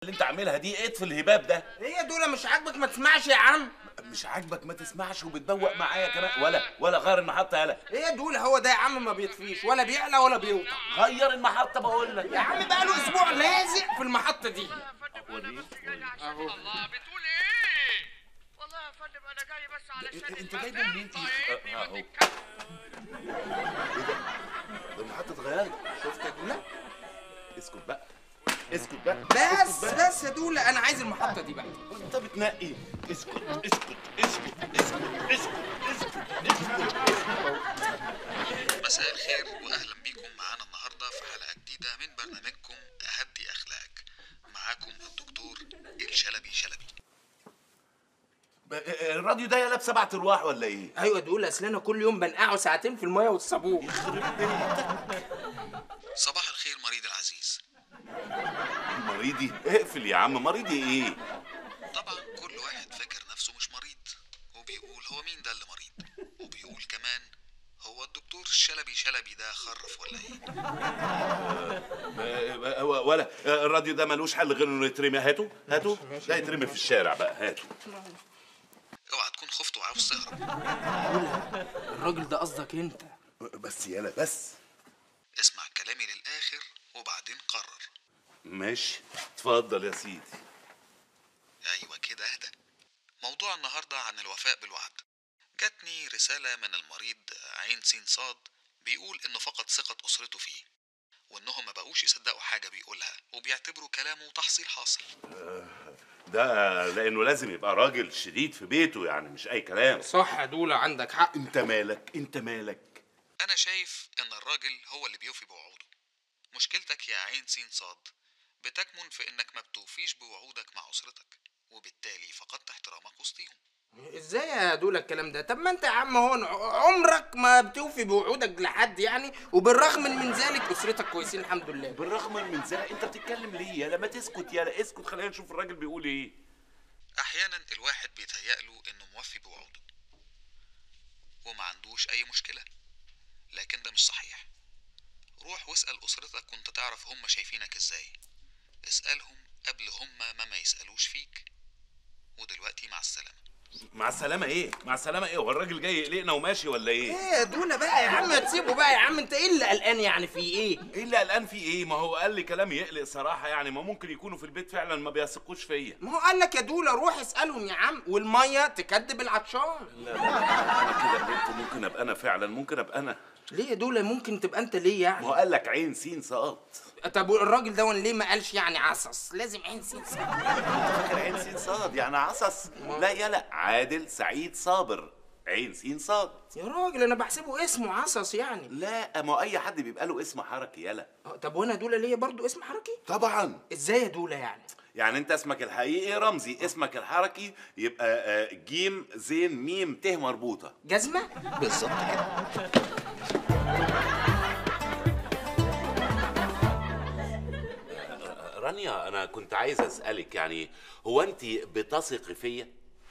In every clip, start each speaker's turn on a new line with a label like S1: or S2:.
S1: اللي انت عاملها دي اطفي الهباب ده
S2: هي دول مش عاجبك ما تسمعش يا عم
S1: مش عاجبك ما تسمعش وبتبوق معايا كمان ولا ولا غير المحطه يلا
S2: هي دول هو ده يا عم ما بيطفيش ولا بيعلى ولا بيوطى
S1: غير المحطه بقول لك
S2: يا عم بقى له اسبوع لازق في المحطه دي
S1: وريني
S2: اهو
S3: الله بتقول ايه؟ والله يا فندم انا جاي بس علشان
S1: انت جايبه منين ايه؟ اه، اهو ايه ده؟ ده المحطه اتغيرت
S2: شفت يا دولا
S1: اسكت بقى اسكت بقى
S2: بس بس يا دولا انا عايز المحطه دي بقى
S1: انت بتنقي اسكت اسكت اسكت اسكت اسكت اسكت اسكت
S4: مساء الخير واهلا بيكم معانا النهارده في حلقه جديده من برنامجكم اهدي اخلاق معاكم الدكتور الشلبي شلبي
S1: الراديو ده يا سبعة ارواح ولا ايه؟
S2: ايوه دول اصل انا كل يوم بنقعه ساعتين في الميه والصابون
S4: صباح الخير مريض العزيز
S1: مريضي اقفل يا عم مريضي ايه؟
S4: طبعا كل واحد فاكر نفسه مش مريض وبيقول هو مين ده اللي مريض وبيقول كمان هو الدكتور الشلبي شلبي ده خرف ولا ايه
S1: آه، آه، ولا آه، الراديو ده ملوش حل غير انه يترمي هاتوا هاتوا ده يترمي في الشارع بقى هاتوا
S4: اوعى تكون خفت وعاوز تهرب
S2: الراجل ده قصدك انت
S1: بس يالا بس
S4: اسمع كلامي للاخر وبعدين قرر
S1: ماشي اتفضل يا سيدي
S4: ايوه كده اهدى موضوع النهارده عن الوفاء بالوعد جاتني رسالة من المريض عين سين صاد بيقول انه فقد ثقة اسرته فيه وانهم ما بقوش يصدقوا حاجة بيقولها وبيعتبروا كلامه تحصيل حاصل
S1: ده لانه لازم يبقى راجل شديد في بيته يعني مش اي كلام
S2: صح يا دولا عندك حق
S1: انت مالك انت مالك
S4: انا شايف ان الراجل هو اللي بيوفي بوعوده مشكلتك يا عين سين صاد بتكمن في انك ما بتوفيش بوعودك مع اسرتك وبالتالي فقدت احترامك وسطيهم
S2: ازاي يا دولا الكلام ده طب ما انت يا عم هون عمرك ما بتوفي بوعودك لحد يعني وبالرغم من ذلك اسرتك كويسين الحمد لله
S1: بالرغم من ذلك انت بتتكلم ليه يالا ما تسكت يالا اسكت خلينا نشوف الراجل بيقول ايه
S4: احيانا الواحد بيتهيأله انه موفي بوعوده وما عندوش اي مشكلة لكن ده مش صحيح روح واسأل اسرتك كنت تعرف هم شايفينك ازاي اسألهم قبل هم ما ما يسألوش فيك ودلوقتي مع السلامة
S1: مع السلامه ايه مع السلامه ايه هو الراجل جاي يقلقنا وماشي ولا ايه
S2: ايه يا دولا بقى يا عم ما تسيبه بقى يا عم انت ايه اللي قلقان يعني في ايه
S1: ايه اللي قلقان فيه ايه ما هو قال لي كلام يقلق صراحه يعني ما ممكن يكونوا في البيت فعلا ما بيثقوش فيا
S2: ما هو قال لك يا دولا روح اسالهم يا عم والميه تكدب العطشان
S1: لا لا انا كده قلت ممكن ابقى انا فعلا ممكن ابقى انا
S2: ليه يا دولا ممكن تبقى انت ليه
S1: ما هو
S2: يعني
S1: قال لك عين سين سقط
S2: طب الراجل ده ليه ما قالش يعني عصص لازم عين سين سين.
S1: فاكر عين سين صاد يعني عصص لا يلا عادل سعيد صابر عين سين صاد
S2: يا راجل انا بحسبه اسمه عصص يعني
S1: لا ما هو اي حد بيبقى له اسم حركي يلا
S2: اه، طب وانا دولا ليه برضو اسم حركي
S1: طبعا
S2: ازاي يا دولا يعني
S1: يعني انت اسمك الحقيقي رمزي اسمك الحركي يبقى آه، جيم زين ميم ت مربوطه
S2: جزمه
S1: بالظبط كده رانيا انا كنت عايز اسالك يعني هو انت بتثقي فيا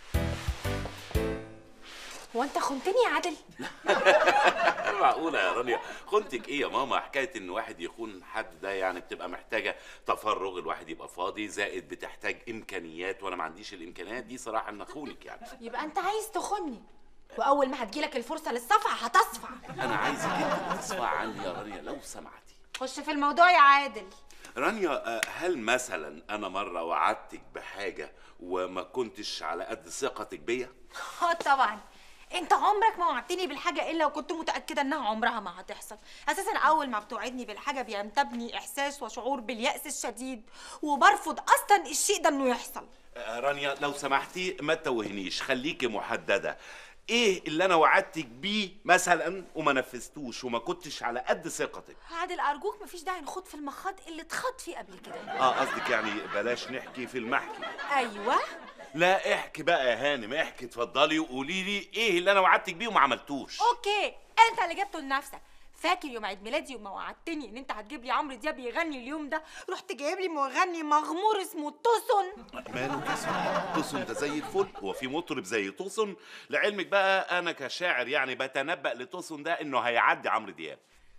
S5: هو انت خنتني يا عادل
S1: معقوله يا رانيا خنتك ايه يا ماما حكايه ان واحد يخون حد ده يعني بتبقى محتاجه تفرغ الواحد يبقى فاضي زائد بتحتاج امكانيات وانا ما عنديش الامكانيات دي صراحه ان اخونك يعني
S5: يبقى انت عايز تخني واول ما هتجيلك الفرصه للصفع هتصفع
S1: انا عايزك انت تصفى عني يا رانيا لو سمحتي
S5: خش في الموضوع يا عادل
S1: رانيا آه، هل مثلا انا مره وعدتك بحاجه وما كنتش على قد ثقتك بيا
S5: اه طبعا انت عمرك ما وعدتني بالحاجه الا وكنت متاكده انها عمرها ما هتحصل اساسا اول ما بتوعدني بالحاجه بينتابني احساس وشعور بالياس الشديد وبرفض اصلا الشيء ده انه يحصل
S1: آه، رانيا لو سمحتي ما تتوهنيش خليكي محدده ايه اللي انا وعدتك بيه مثلا وما نفذتوش وما كنتش على قد ثقتك
S5: عادل ارجوك مفيش داعي نخوض في المخاض اللي اتخاض فيه قبل كده
S1: اه قصدك يعني بلاش نحكي في المحكي
S5: ايوه
S1: لا احكي بقى يا هانم احكي اتفضلي وقولي لي ايه اللي انا وعدتك بيه وما عملتوش
S5: اوكي انت اللي جبته لنفسك فاكر يوم عيد ميلادي وما وعدتني ان انت هتجيب لي عمرو دياب يغني اليوم ده رحت جايب لي مغني مغمور اسمه توسن
S1: ماله توسن توسن ده زي الفل هو في مطرب زي توسن لعلمك بقى انا كشاعر يعني بتنبأ لتوسن ده انه هيعدي عمرو دياب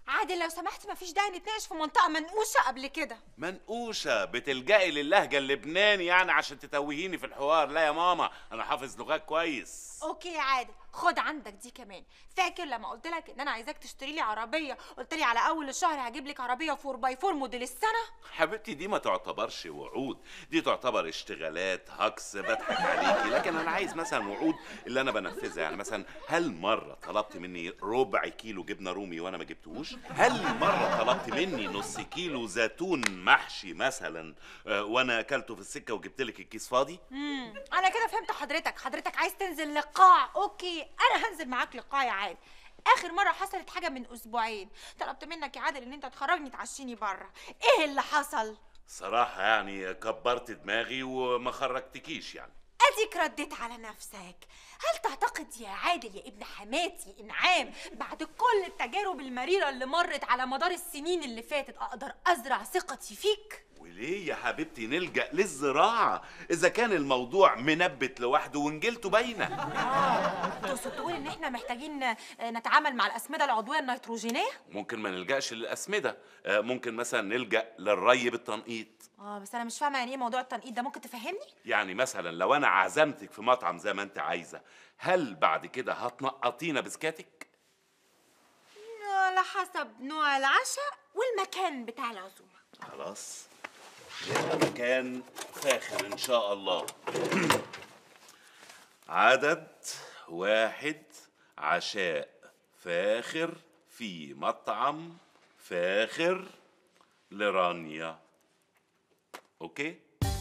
S5: عادل لو سمحت مفيش داعي نتناقش في منطقه منقوشه قبل كده
S1: منقوشة بتلجئي للهجة اللبناني يعني عشان تتوهيني في الحوار لا يا ماما انا حافظ لغات كويس
S5: اوكي يا عادل خد عندك دي كمان فاكر لما قلت لك ان انا عايزاك تشتري لي عربيه قلت لي على اول الشهر هجيب لك عربيه 4 باي 4 موديل السنه
S1: حبيبتي دي ما تعتبرش وعود دي تعتبر اشتغالات هكس بضحك عليكي لكن انا عايز مثلا وعود اللي انا بنفذها يعني مثلا هل مره طلبت مني ربع كيلو جبنه رومي وانا ما جبتهوش هل مره طلبت مني نص كيلو زيتون محشي مثلا آه، وانا اكلته في السكه وجبت لك الكيس فاضي
S5: امم انا كده فهمت حضرتك حضرتك عايز تنزل لقاع اوكي انا هنزل معاك لقاع يا عادل اخر مره حصلت حاجه من اسبوعين طلبت منك يا عادل ان انت تخرجني تعشيني بره ايه اللي حصل
S1: صراحه يعني كبرت دماغي وما خرجتكيش يعني
S5: اديك رديت على نفسك هل تعتقد يا عادل يا ابن حماتي انعام بعد كل التجارب المريره اللي مرت على مدار السنين اللي فاتت اقدر ازرع ثقتي فيك
S1: وليه يا حبيبتي نلجأ للزراعة إذا كان الموضوع منبت لوحده ونجلته باينة
S5: تقصد تقول ان احنا محتاجين آه، نتعامل مع الاسمده العضويه النيتروجينيه
S1: ممكن ما نلجأش للأسمدة آه، ممكن مثلا نلجأ للري بالتنقيط
S5: اه بس انا مش فاهمه يعني ايه موضوع التنقيط ده ممكن تفهمني
S1: يعني مثلا لو أنا عزمتك في مطعم زي ما أنت عايزة هل بعد كده هتنقطينا بسكاتك؟
S5: على حسب نوع العشاء والمكان بتاع العزومه
S1: خلاص يبقى مكان فاخر إن شاء الله عدد واحد عشاء فاخر في مطعم فاخر لرانيا اوكي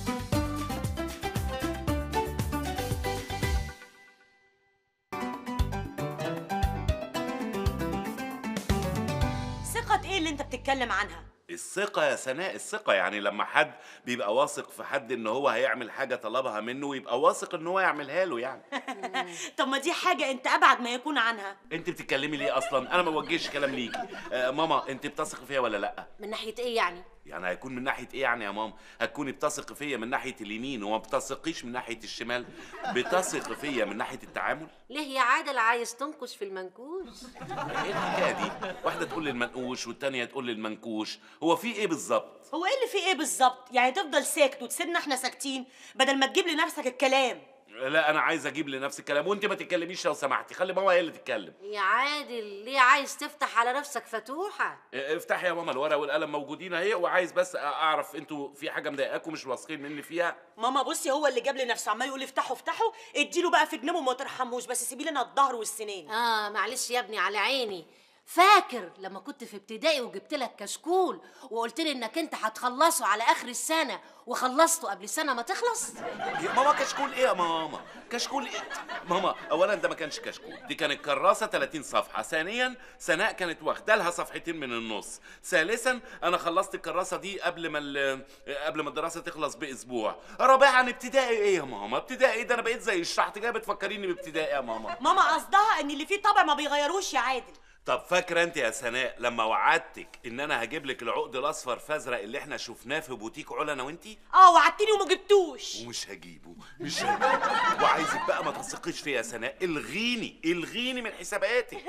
S6: ثقة ايه اللي انت بتتكلم عنها؟
S1: الثقة يا سناء الثقة يعني لما حد بيبقى واثق في حد ان هو هيعمل حاجة طلبها منه ويبقى واثق ان هو يعملها له يعني
S6: طب ما دي حاجة انت ابعد ما يكون عنها
S1: انت بتتكلمي ليه اصلا انا ما بوجهش كلام ليكي آه ماما انت بتثق فيا ولا لا
S7: من ناحيه ايه يعني
S1: يعني هيكون من ناحيه ايه يعني يا ماما هتكوني بتثق فيا من ناحيه اليمين وما بتثقيش من ناحيه الشمال بتثق فيا من ناحيه التعامل
S7: ليه يا عادل عايز تنكش في المنكوش
S1: ايه الحكايه دي واحده تقول للمنقوش والتانيه تقول للمنكوش هو في ايه بالظبط
S6: هو ايه اللي فيه ايه بالظبط؟ يعني تفضل ساكت وتسيبنا احنا ساكتين بدل ما تجيب لنفسك الكلام
S1: لا انا عايز اجيب لنفس الكلام وانت ما تتكلميش لو سمحتي خلي ماما هي اللي تتكلم
S7: يا عادل ليه عايز تفتح على نفسك فتوحه
S1: اه، افتحي يا ماما الورقه والقلم موجودين اهي وعايز بس اعرف انتوا في حاجه مضايقاكم مش واثقين مني فيها
S6: ماما بصي هو اللي جاب لنفسه عمال يقول افتحوا افتحوا اديله بقى في جنبه وما ترحموش بس سيبي لنا الظهر والسنين
S7: اه معلش يا ابني على عيني فاكر لما كنت في ابتدائي وجبت لك كشكول وقلت لي انك انت هتخلصه على اخر السنه وخلصته قبل السنه ما تخلص
S1: يا ماما كشكول ايه يا ماما كشكول ايه ماما اولا ده ما كانش كشكول دي كانت كراسه 30 صفحه ثانيا سناء كانت واخده لها صفحتين من النص ثالثا انا خلصت الكراسه دي قبل ما ال- قبل ما الدراسه تخلص باسبوع رابعا ابتدائي ايه يا ماما ابتدائي إيه؟ ده انا بقيت زي الشحط جايه بتفكريني بابتدائي يا ماما
S6: ماما قصدها ان اللي فيه طبع ما بيغيروش يا عادل
S1: طب فاكره انت يا سناء لما وعدتك ان انا هجيب لك العقد الاصفر فازرق اللي احنا شفناه في بوتيك علا انا وانتي
S6: اه وعدتني وما جبتوش
S1: ومش هجيبه مش هجيبه وعايزك بقى ما تثقيش فيا يا سناء الغيني الغيني من حساباتك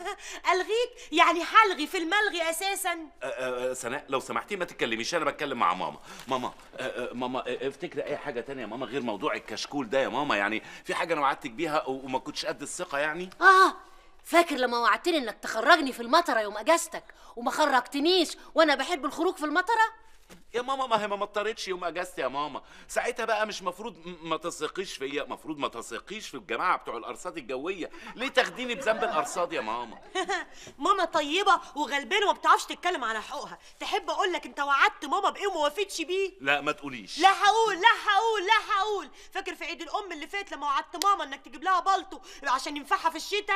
S6: الغيك يعني هلغي في الملغي اساسا
S1: أه، أه، سناء لو سمحتي ما تتكلميش انا بتكلم مع ماما ماما أه، أه، ماما أه، افتكري اي حاجه تانية يا ماما غير موضوع الكشكول ده يا ماما يعني في حاجه انا وعدتك بيها و- وما كنتش قد الثقه يعني
S7: اه فاكر لما وعدتني انك تخرجني في المطره يوم اجازتك وما خرجتنيش وانا بحب الخروج في المطره
S1: يا ماما ما هي ما مطرتش يوم اجازتي يا ماما ساعتها بقى مش مفروض م- ما تثقيش فيا مفروض ما تثقيش في الجماعه بتوع الارصاد الجويه ليه تاخديني بذنب الارصاد يا ماما
S6: ماما طيبه وغلبانه وما بتعرفش تتكلم على حقوقها تحب اقول لك انت وعدت ماما بايه وما وافقتش بيه
S1: لا ما تقوليش
S6: لا هقول لا هقول لا هقول فاكر في عيد الام اللي فات لما وعدت ماما انك تجيب لها بالطو عشان ينفعها في الشتاء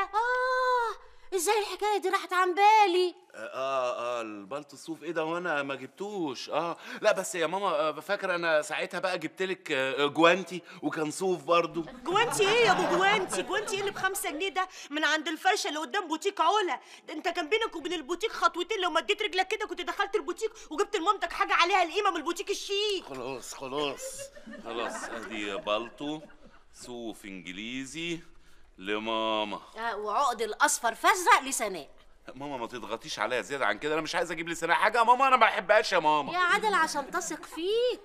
S7: اه ازاي الحكايه دي راحت عن بالي
S1: اه اه البلط الصوف ايه ده وانا ما جبتوش اه لا بس يا ماما آه، فاكره انا ساعتها بقى جبت لك آه، جوانتي وكان صوف برضو
S6: جوانتي ايه يا ابو جوانتي جوانتي ايه اللي بخمسة جنيه ده من عند الفرشه اللي قدام بوتيك علا ده انت كان بينك وبين البوتيك خطوتين لو مديت رجلك كده كنت دخلت البوتيك وجبت لمامتك حاجه عليها القيمه من البوتيك الشيك
S1: خلاص خلاص خلاص ادي بلطو صوف انجليزي لماما
S7: آه وعقد الاصفر فازرق لسناء
S1: ماما ما تضغطيش عليا زياده عن كده انا مش عايز اجيب لسانها حاجه يا ماما انا ما بحبهاش يا ماما
S7: يا عادل عشان تثق فيك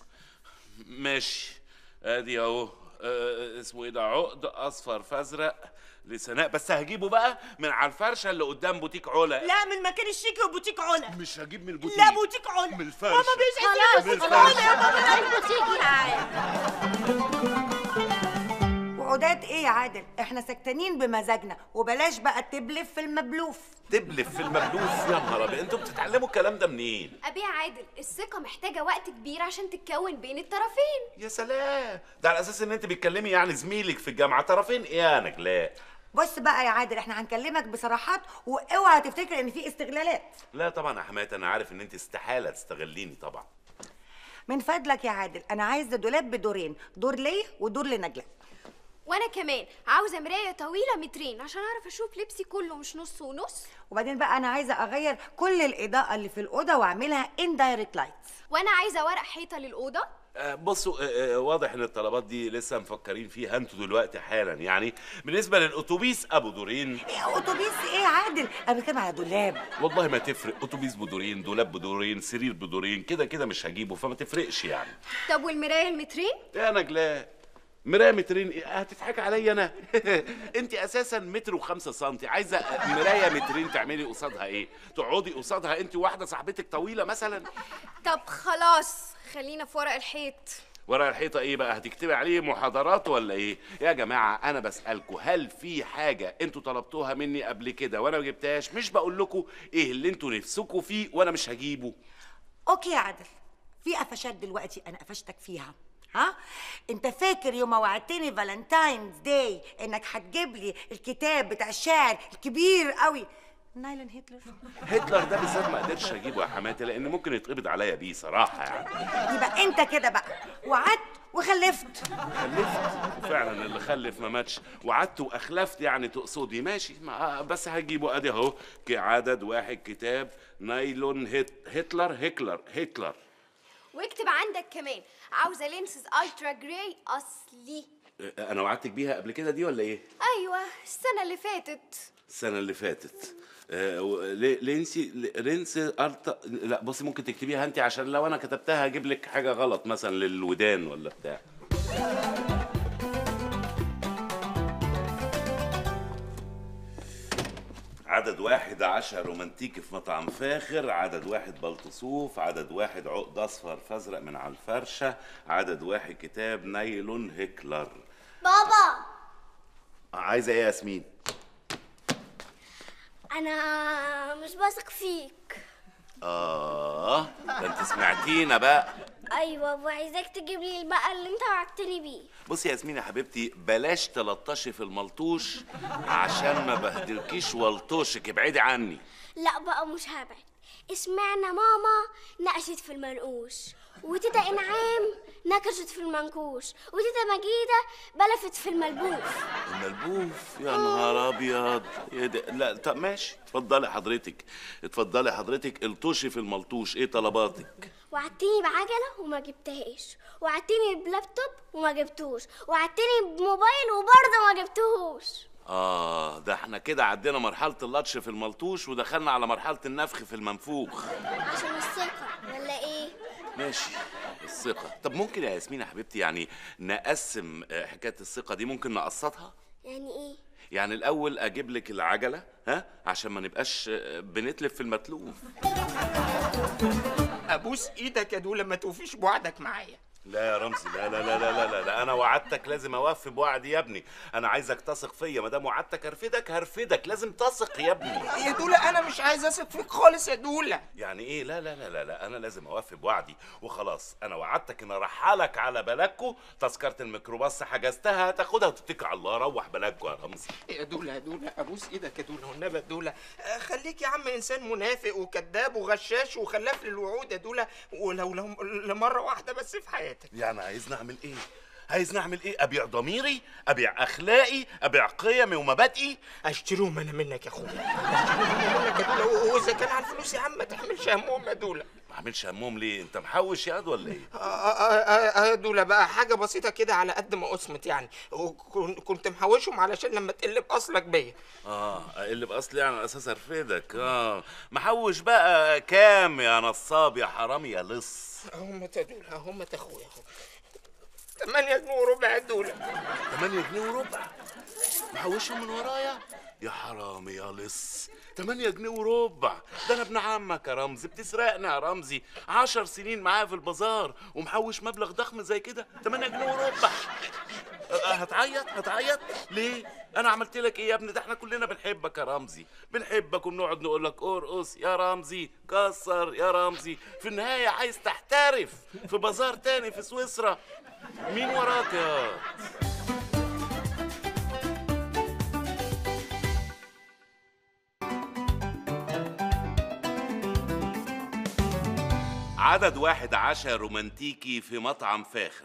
S1: ماشي ادي اهو آه، اسمه ايه ده عقد اصفر فازرق لسناء بس هجيبه بقى من على الفرشه اللي قدام بوتيك علا
S6: لا من مكان الشيكي وبوتيك علا
S1: مش هجيب من البوتيك
S6: لا بوتيك علا
S1: من الفرشه
S6: ماما مش
S7: خلاص
S6: عايزين
S1: بالفرش.
S6: بوتيك علا يا ماما
S7: البوتيك يا عادل
S8: وعودات ايه يا عادل احنا سكتانين بمزاجنا وبلاش بقى تبلف في المبلوف
S1: تبلف في المبلوف يا نهار ابيض انتوا بتتعلموا الكلام ده منين
S9: أبي عادل الثقة محتاجة وقت كبير عشان تتكون بين الطرفين
S1: يا سلام ده على اساس ان انت بتكلمي يعني زميلك في الجامعه طرفين ايه يا نجلاء
S8: بص بقى يا عادل احنا هنكلمك بصراحات واوعى تفتكر ان في استغلالات
S1: لا طبعا يا حماتي انا عارف ان انت استحاله تستغليني طبعا
S8: من فضلك يا عادل انا عايزه دولاب بدورين دور ليا ودور لنجلاء
S9: وأنا كمان عاوزة مراية طويلة مترين عشان أعرف أشوف لبسي كله مش نص ونص
S8: وبعدين بقى انا عايزه اغير كل الاضاءه اللي في الاوضه واعملها اندايركت لايت
S9: وأنا عايزة ورق حيطة للأوضة
S1: آه، بصوا آه، آه، واضح ان الطلبات دي لسه مفكرين فيها انتوا دلوقتي حالا يعني بالنسبه للاتوبيس ابو دورين
S8: ايه اتوبيس ايه يا عادل انا بتكلم على دولاب
S1: والله ما تفرق اتوبيس بدورين دولاب بدورين سرير بدورين كده كده مش هجيبه فما تفرقش يعني
S9: طب والمراية المترين
S1: يا نجلاء مرايه مترين إيه؟ هتضحك عليا انا انت اساسا متر وخمسة سنتي عايزه مرايه مترين تعملي قصادها ايه تقعدي قصادها انت واحده صاحبتك طويله مثلا
S9: طب خلاص خلينا في ورق الحيط
S1: ورق الحيطه ايه بقى هتكتبي عليه محاضرات ولا ايه يا جماعه انا بسالكم هل في حاجه انتوا طلبتوها مني قبل كده وانا ما جبتهاش مش بقول لكم ايه اللي انتوا نفسكم فيه وانا مش هجيبه
S8: اوكي يا عادل في قفشات دلوقتي انا قفشتك فيها ها انت فاكر يوم ما وعدتني فالنتاينز داي انك هتجيب لي الكتاب بتاع الشاعر الكبير قوي نايلون هتلر
S1: هتلر ده بالذات ما قدرتش اجيبه يا حماتي لان ممكن يتقبض عليا بيه صراحه يعني
S8: يبقى انت كده بقى وعدت وخلفت
S1: خلفت وفعلا اللي خلف ما ماتش وعدت واخلفت يعني تقصدي ماشي ما بس هجيبه ادي اهو عدد واحد كتاب نايلون هت هتلر هكلر هتلر
S9: واكتب عندك كمان عاوزة لينسز الترا جراي أصلي
S1: أه، انا وعدتك بيها قبل كده دي ولا ايه
S9: أيوة السنة اللي فاتت
S1: السنه اللي فاتت آه، و- لي- لينسي لينسي أرتا لا بصي ممكن تكتبيها انت عشان لو انا كتبتها هجيب لك حاجه غلط مثلا للودان ولا بتاع عدد واحد عشاء رومانتيكي في مطعم فاخر عدد واحد بلطصوف عدد واحد عقد اصفر فازرق من على الفرشه عدد واحد كتاب نايلون هكلر
S10: بابا
S1: عايزه ايه يا ياسمين
S10: انا مش بثق فيك
S1: اه ده انت سمعتينا بقى
S10: ايوه وعايزاك تجيب لي البقى اللي انت وعدتني بيه
S1: بصي يا ياسمين يا حبيبتي بلاش تلطشي في الملطوش عشان ما بهدلكيش والطوشك ابعدي عني
S10: لا بقى مش هبعد اسمعنا ماما نقشت في المنقوش وتيتا انعام نكشت في المنكوش وتيتا مجيدة بلفت في الملبوف
S1: الملبوف يا نهار ابيض ايه ده لا طب ماشي اتفضلي حضرتك اتفضلي حضرتك الطشي في الملطوش ايه طلباتك
S10: وعدتني بعجلة وما جبتهاش وعدتني بلابتوب وما جبتوش وعدتني بموبايل وبرضه ما جبتهوش
S1: اه ده احنا كده عدينا مرحله اللطش في الملطوش ودخلنا على مرحله النفخ في المنفوخ
S10: عشان الثقة ولا ايه
S1: ماشي الثقه طب ممكن يا ياسمين يا حبيبتي يعني نقسم آه، حكايه الثقه دي ممكن نقسطها
S10: يعني ايه
S1: يعني الاول اجيب لك العجله ها عشان ما نبقاش آه، بنتلف في المتلوف
S2: ابوس ايدك يا دولا ما توفيش بوعدك معايا
S1: لا يا رمزي لا لا لا لا لا لا, لا. انا وعدتك لازم اوفي بوعدي يا ابني انا عايزك تثق فيا ما دام وعدتك هرفدك هرفدك لازم تثق يا ابني
S2: يا دولا انا مش عايز اثق فيك خالص يا دولا
S1: يعني ايه لا لا لا لا لا انا لازم اوفي بوعدي وخلاص انا وعدتك ان ارحلك على بلدكو تذكره الميكروباص حجزتها تاخدها وتتكل على الله روح بلدكو يا رمزي
S2: يا دولا يا دولا ابوس ايدك يا دولا والنبي يا دولا آه، خليك يا عم انسان منافق وكذاب وغشاش وخلاف للوعود يا دولا ولو لو- لمره واحده بس في حياتك
S1: يعني عايزني اعمل ايه عايزني اعمل ايه ابيع ضميري ابيع اخلاقي ابيع قيمي ومبادئي
S2: اشتريهم انا منك يا اخويا اشتريهم انا منك يا دولا و- واذا كان على الفلوس يا عم ما تحملش همهم يا دولا
S1: عاملش همهم ليه انت محوش ياد ولا ايه
S2: آه، آه، آه، آه، دول بقى حاجة بسيطة كده على قد ما قسمت يعني وكنت محوشهم علشان لما تقلب أصلك بيا
S1: اه اللي باصلي يعني على اساس ارفدك اه محوش بقى كام يا نصاب يا حرامي يا لص
S2: هم دول هم اخويا اهو 8 جنيه وربع دول
S1: 8 جنيه وربع محوشهم من ورايا يا حرامي يا لص 8 جنيه وربع ده انا ابن عمك يا رمزي بتسرقني يا رمزي 10 سنين معايا في البازار ومحوش مبلغ ضخم زي كده 8 جنيه وربع أه، هتعيط هتعيط ليه انا عملت لك ايه يا ابني ده احنا كلنا بنحبك يا رمزي بنحبك وبنقعد نقول لك ارقص يا رمزي كسر يا رمزي في النهايه عايز تحترف في بازار تاني في سويسرا مين وراك يا عدد واحد عشاء رومانتيكي في مطعم فاخر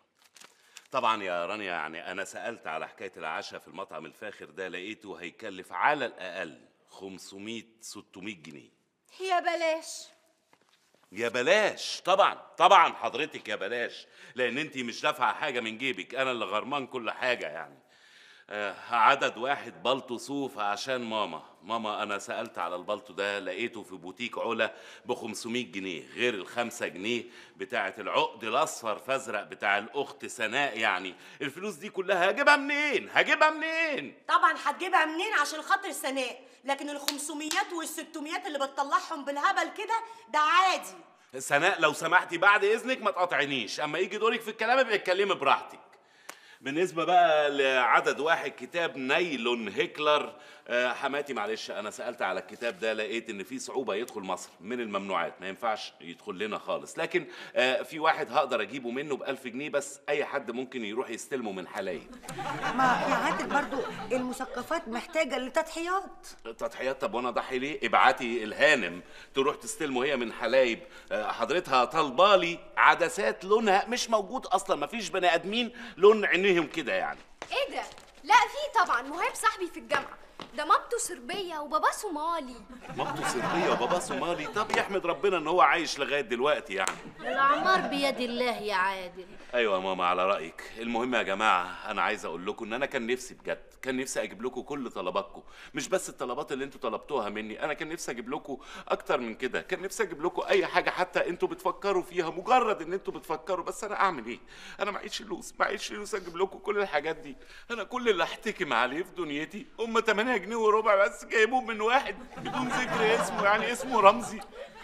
S1: طبعا يا رانيا يعني انا سالت على حكايه العشاء في المطعم الفاخر ده لقيته هيكلف على الاقل 500 600 جنيه
S5: يا بلاش
S1: يا بلاش طبعا طبعا حضرتك يا بلاش لان انت مش دافعه حاجه من جيبك انا اللي غرمان كل حاجه يعني آه عدد واحد بلطو صوف عشان ماما ماما انا سالت على البلطو ده لقيته في بوتيك علا ب 500 جنيه غير الخمسة جنيه بتاعه العقد الاصفر فازرق بتاع الاخت سناء يعني الفلوس دي كلها هجيبها منين هجيبها منين
S6: طبعا هتجيبها منين عشان خاطر سناء لكن ال 500 وال 600 اللي بتطلعهم بالهبل كده ده عادي
S1: سناء لو سمحتي بعد اذنك ما تقاطعنيش اما يجي دورك في الكلام ابقى اتكلمي براحتك بالنسبة بقى لعدد واحد كتاب نايلون هيكلر آه، حماتي معلش أنا سألت على الكتاب ده لقيت إن في صعوبة يدخل مصر من الممنوعات ما ينفعش يدخل لنا خالص لكن آه، في واحد هقدر أجيبه منه بألف جنيه بس أي حد ممكن يروح يستلمه من حلايب
S8: ما يا عادل برضو المثقفات محتاجه لتضحيات
S1: تضحيات طب وانا اضحي ليه؟ ابعتي الهانم تروح تستلمه هي من حلايب آه، حضرتها طالبالي عدسات لونها مش موجود اصلا مفيش بني ادمين لون عينيهم كده يعني
S9: ايه ده لا في طبعا مهاب صاحبي في الجامعه ده مامته صربيه وباباه صومالي
S1: مامته صربيه وباباه صومالي طب يحمد ربنا ان هو عايش لغايه دلوقتي يعني
S7: الأعمار بيد الله يا عادل
S1: ايوه يا ماما على رايك المهم يا جماعه انا عايز اقول لكم ان انا كان نفسي بجد كان نفسي اجيب لكم كل طلباتكم مش بس الطلبات اللي انتوا طلبتوها مني انا كان نفسي اجيب لكم اكتر من كده كان نفسي اجيب لكم اي حاجه حتى انتوا بتفكروا فيها مجرد ان انتوا بتفكروا بس انا اعمل ايه انا معيش فلوس معيش فلوس اجيب لكم كل الحاجات دي انا كل اللي احتكم عليه في دنيتي هم 8 جنيه وربع بس جايبهم من واحد بدون ذكر اسمه يعني اسمه رمزي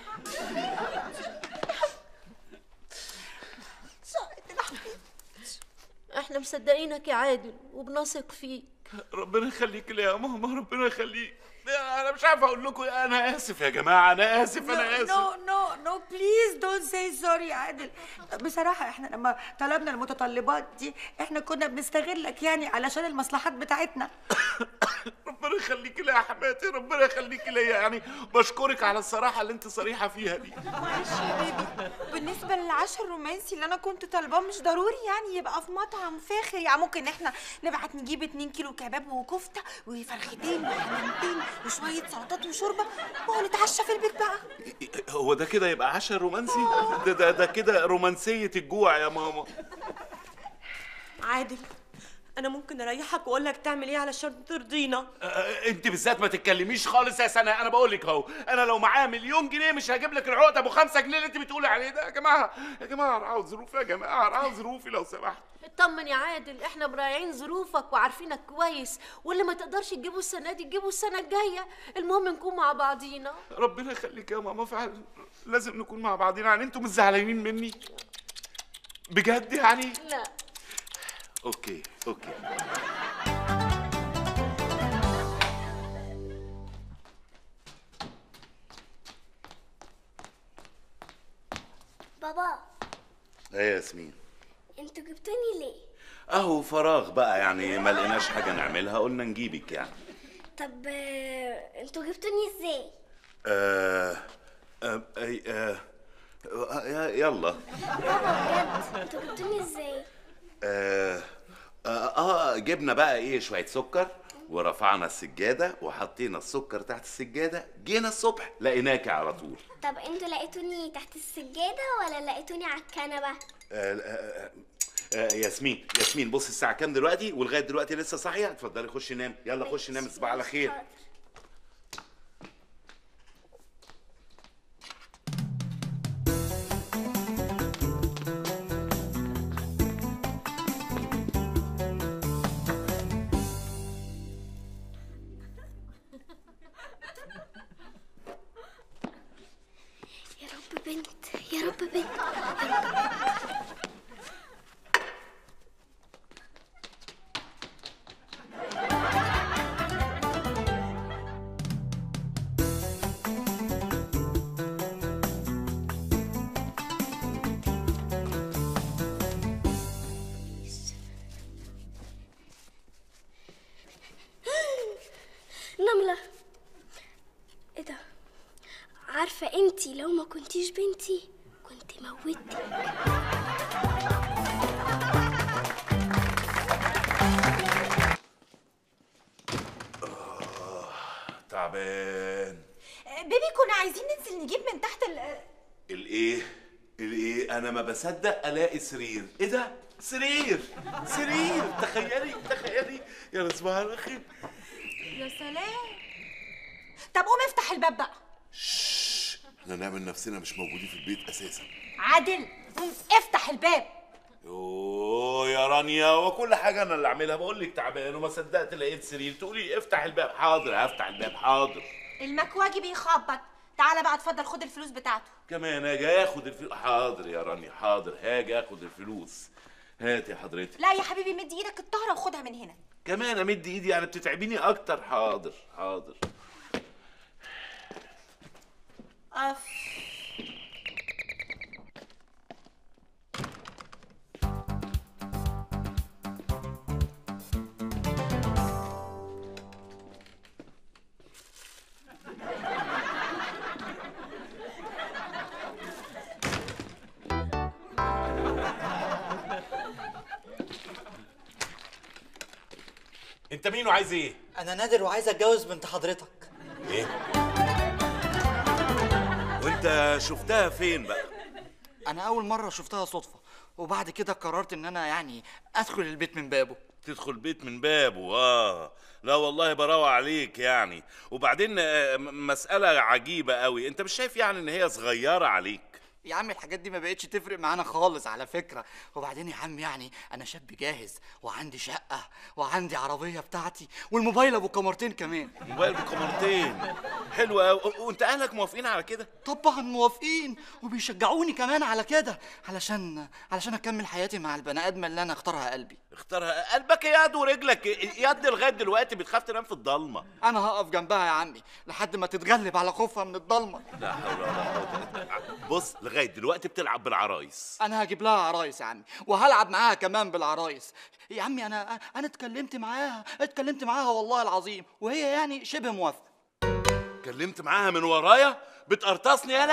S7: احنا مصدقينك يا عادل وبنثق فيك
S1: ربنا يخليك لي يا ماما ربنا يخليك انا مش عارف اقول لكم إيه. انا اسف يا جماعه انا اسف انا اسف
S8: نو نو نو بليز دونت سي سوري يا عادل بصراحة احنا لما طلبنا المتطلبات دي احنا كنا بنستغلك يعني علشان المصلحات بتاعتنا
S1: ربنا يخليك لي يا حماتي ربنا يخليك ليا يعني بشكرك على الصراحه اللي انت صريحه فيها دي
S5: معلش يا بيبي بالنسبة للعشاء الرومانسي اللي أنا كنت طالباه مش ضروري يعني يبقى في مطعم فاخر يعني ممكن إحنا نبعت نجيب 2 كيلو كباب وكفتة وفرختين وحمامتين وشوية سلطات وشوربة ونتعشى في البيت بقى
S1: هو ده كده يبقى عشاء رومانسي ده ده, ده كده رومانسيه الجوع يا ماما
S6: عادل انا ممكن اريحك واقول لك تعمل ايه علشان ترضينا
S1: آه، انت بالذات ما تتكلميش خالص يا سناء انا بقول لك اهو انا لو معايا مليون جنيه مش هجيب لك العقد ابو خمسة جنيه اللي انت بتقولي عليه ده يا جماعه يا جماعه انا عاوز ظروفي يا جماعه انا عاوز ظروفي لو سمحت
S7: اطمن يا عادل احنا مراعين ظروفك وعارفينك كويس واللي ما تقدرش تجيبه السنه دي تجيبه السنه الجايه المهم نكون مع بعضينا
S1: ربنا يخليك يا ماما فعلا لازم نكون مع بعضنا يعني انتوا مش زعلانين مني بجد يعني
S7: لا
S1: اوكي اوكي
S10: بابا
S1: ايه يا ياسمين
S10: انتوا جبتوني ليه
S1: اهو فراغ بقى يعني ما لقيناش حاجه نعملها قلنا نجيبك يعني
S10: طب آه، انتوا جبتوني ازاي
S1: آه آه آه آه آه يلا
S10: بابا بجد انتوا جبتوني ازاي
S1: آه, آه, اه جبنا بقى ايه شويه سكر ورفعنا السجاده وحطينا السكر تحت السجاده جينا الصبح لقيناكي على طول
S10: طب انتوا لقيتوني تحت السجادة ولا لقيتوني على الكنبة؟
S1: آه آه آه ياسمين ياسمين بص الساعه كام دلوقتي ولغايه دلوقتي لسه صاحيه اتفضلي خشي نام يلا خشي نام تصبح على خير
S10: حاضر. يا رب بنت يا رب بنت نملة ايه ده عارفة انتي لو ما كنتيش بنتي كنت موتي
S1: تعبان
S5: بيبي كنا عايزين ننزل نجيب من تحت ال
S1: الايه الايه انا ما بصدق الاقي سرير ايه ده سرير سرير تخيلي تخيلي يا صباح على خير
S5: يا سلام طب قوم افتح الباب بقى
S1: احنا نعمل نفسنا مش موجودين في البيت اساسا
S5: عادل قوم افتح الباب
S1: اوه يا رانيا وكل حاجه انا اللي اعملها بقول لك تعبان وما صدقت لقيت سرير تقولي افتح الباب حاضر هفتح الباب حاضر
S5: المكواجي بيخبط تعالى بقى اتفضل خد الفلوس بتاعته
S1: كمان اجي اخد الفلوس حاضر يا رانيا حاضر هاجي اخد الفلوس هاتي حضرتك
S5: لا يا حبيبي مد ايدك الطهره وخدها من هنا
S1: كمان امد ايدي يعني بتتعبيني اكتر حاضر حاضر
S5: اف
S1: انت مين وعايز ايه
S11: انا نادر وعايز اتجوز بنت حضرتك
S1: ايه وانت شفتها فين بقى
S11: انا اول مره شفتها صدفه وبعد كده قررت ان انا يعني ادخل البيت من بابه
S1: تدخل بيت من بابه اه لا والله براوة عليك يعني وبعدين آه، م- مسألة عجيبة قوي انت مش شايف يعني ان هي صغيرة عليك
S11: يا عم الحاجات دي ما بقتش تفرق معانا خالص على فكره وبعدين يا عم يعني انا شاب جاهز وعندي شقه وعندي عربيه بتاعتي والموبايل ابو كاميرتين كمان
S1: موبايل بكاميرتين حلو قوي وانت اهلك موافقين على كده
S11: طبعا موافقين وبيشجعوني كمان على كده علشان علشان اكمل حياتي مع البني ادمه اللي انا اختارها قلبي
S1: اختارها قلبك يد ورجلك يد لغايه دلوقتي بتخاف تنام في الضلمه
S11: انا هقف جنبها يا عمي لحد ما تتغلب على خوفها من الضلمه
S1: لا حول ولا قوه الا بالله بص لغايه دلوقتي بتلعب بالعرايس
S11: انا هجيب لها عرايس يا عمي وهلعب معاها كمان بالعرايس يا عمي انا انا اتكلمت معاها اتكلمت معاها والله العظيم وهي يعني شبه موافقه
S1: كلمت معاها من ورايا بتقرطصني يالا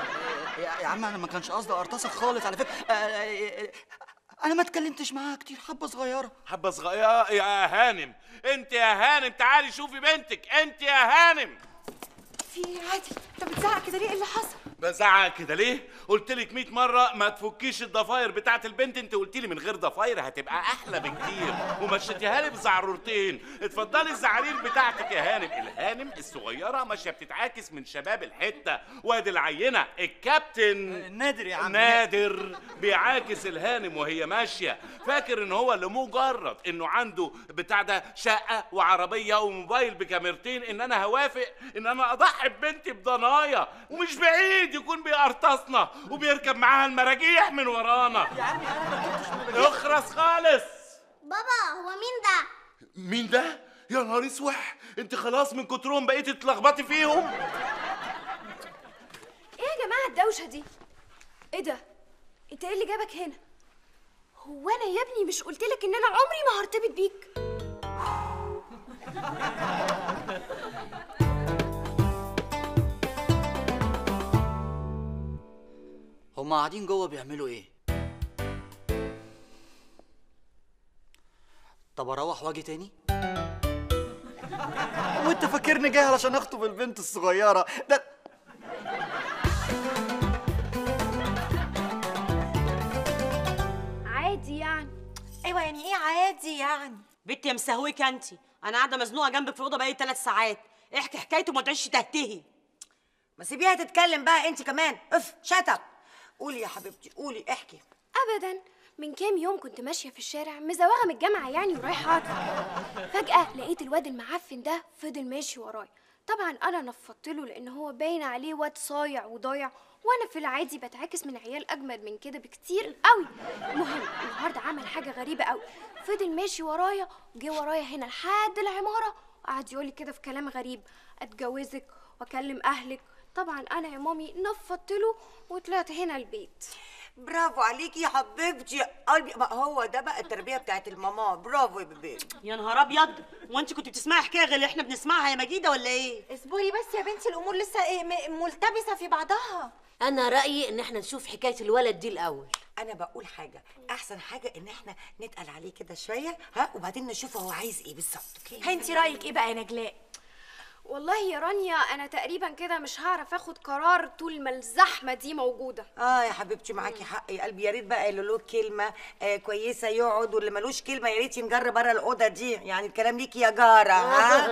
S11: يا يا عم انا ما كانش قصدي ارتصك خالص على فكره آه، آه، آه، انا ما اتكلمتش معاها كتير حبه صغيره
S1: حبه صغيره يا هانم انت يا هانم تعالي شوفي بنتك انت يا هانم
S5: في ايه يا عادل انت بتزعق كده ليه ايه اللي حصل
S1: بزعق كده ليه؟ قلت لك 100 مرة ما تفكيش الضفاير بتاعت البنت انت قلت لي من غير ضفاير هتبقى احلى بكتير ومشيتيها لي بزعرورتين اتفضلي الزعارير بتاعتك يا هانم الهانم الصغيرة ماشية بتتعاكس من شباب الحتة وادي العينة الكابتن
S11: نادر يا عم
S1: نادر بيعاكس الهانم وهي ماشية فاكر ان هو لمجرد انه عنده بتاع ده شقة وعربية وموبايل بكاميرتين ان انا هوافق ان انا اضحي ببنتي بضنايا ومش بعيد يكون بيقرطصنا وبيركب معاها المراجيح من ورانا
S11: يا عمي انا ما كنتش مبالغ.
S1: اخرس خالص
S10: بابا هو مين ده؟
S1: مين ده؟ يا نهار اسوح انت خلاص من كترهم بقيتي تتلخبطي فيهم
S9: ايه يا جماعه الدوشه دي ايه ده انت ايه اللي جابك هنا هو انا يا ابني مش قلت لك ان انا عمري ما هرتبط بيك
S11: هما قاعدين جوه بيعملوا ايه طب اروح واجي تاني وانت فاكرني جاي علشان اخطب البنت الصغيره ده
S9: عادي يعني
S5: ايوه يعني ايه عادي يعني
S6: بنت يا مسهوكه انت انا قاعده مزنوقه جنبك في الاوضه بقالي ثلاث ساعات احكي حكايته وما تقعدش تهتهي
S8: ما سيبيها تتكلم بقى انت كمان اف شتب قولي يا حبيبتي قولي احكي
S9: ابدا من كام يوم كنت ماشيه في الشارع مزوغه من الجامعه يعني ورايحه اطلع فجاه لقيت الواد المعفن ده فضل ماشي ورايا طبعا انا نفضت له لان هو باين عليه واد صايع وضايع وانا في العادي بتعكس من عيال اجمد من كده بكتير قوي المهم النهارده عمل حاجه غريبه قوي فضل ماشي ورايا وجه ورايا هنا لحد العماره وقعد يقول لي كده في كلام غريب اتجوزك واكلم اهلك طبعا انا يا مامي نفضت له وطلعت هنا البيت
S8: برافو عليكي يا حبيبتي يا قلبي ما هو ده بقى التربيه بتاعت الماما برافو يا بيبي
S6: يا نهار ابيض وانت كنت بتسمعي حكايه غير اللي احنا بنسمعها يا مجيده ولا ايه
S5: اصبري بس يا بنتي الامور لسه إيه م- ملتبسه في بعضها
S7: انا رايي ان احنا نشوف حكايه الولد دي الاول
S8: انا بقول حاجه احسن حاجه ان احنا نتقل عليه كده شويه ها وبعدين نشوف هو عايز ايه بالظبط اوكي
S5: انت رايك ايه بقى يا نجلاء
S9: والله يا رانيا انا تقريبا كده مش هعرف اخد قرار طول ما الزحمه دي موجوده
S8: اه يا حبيبتي معاكي حق يا قلبي يا ريت بقى اللي له كلمه آه كويسه يقعد واللي ملوش كلمه يا ريت ينجر بره الاوضه دي يعني الكلام ليكي يا جاره ها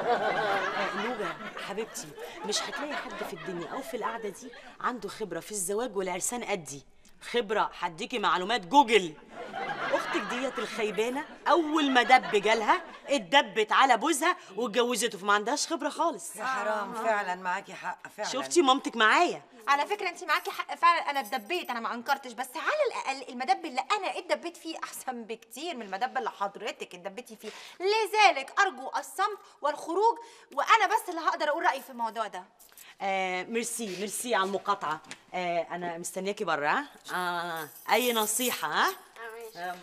S6: نوبة حبيبتي مش هتلاقي حد في الدنيا او في القعده دي عنده خبره في الزواج والعرسان قدي خبره هديكي معلومات جوجل اختك ديت الخيبانه اول ما دب جالها اتدبت على بوزها واتجوزته فما عندهاش خبره خالص
S8: يا حرام فعلا معاكي حق فعلا
S6: شفتي مامتك معايا
S5: على فكره انت معاكي حق فعلا انا اتدبيت انا ما انكرتش بس على الاقل المدب اللي انا اتدبيت فيه احسن بكتير من المدب اللي حضرتك اتدبيتي فيه لذلك ارجو الصمت والخروج وانا بس اللي هقدر اقول رايي في الموضوع ده
S6: آه ميرسي ميرسي على المقاطعه آه انا مستنياكي بره ها آه اي نصيحه ها آه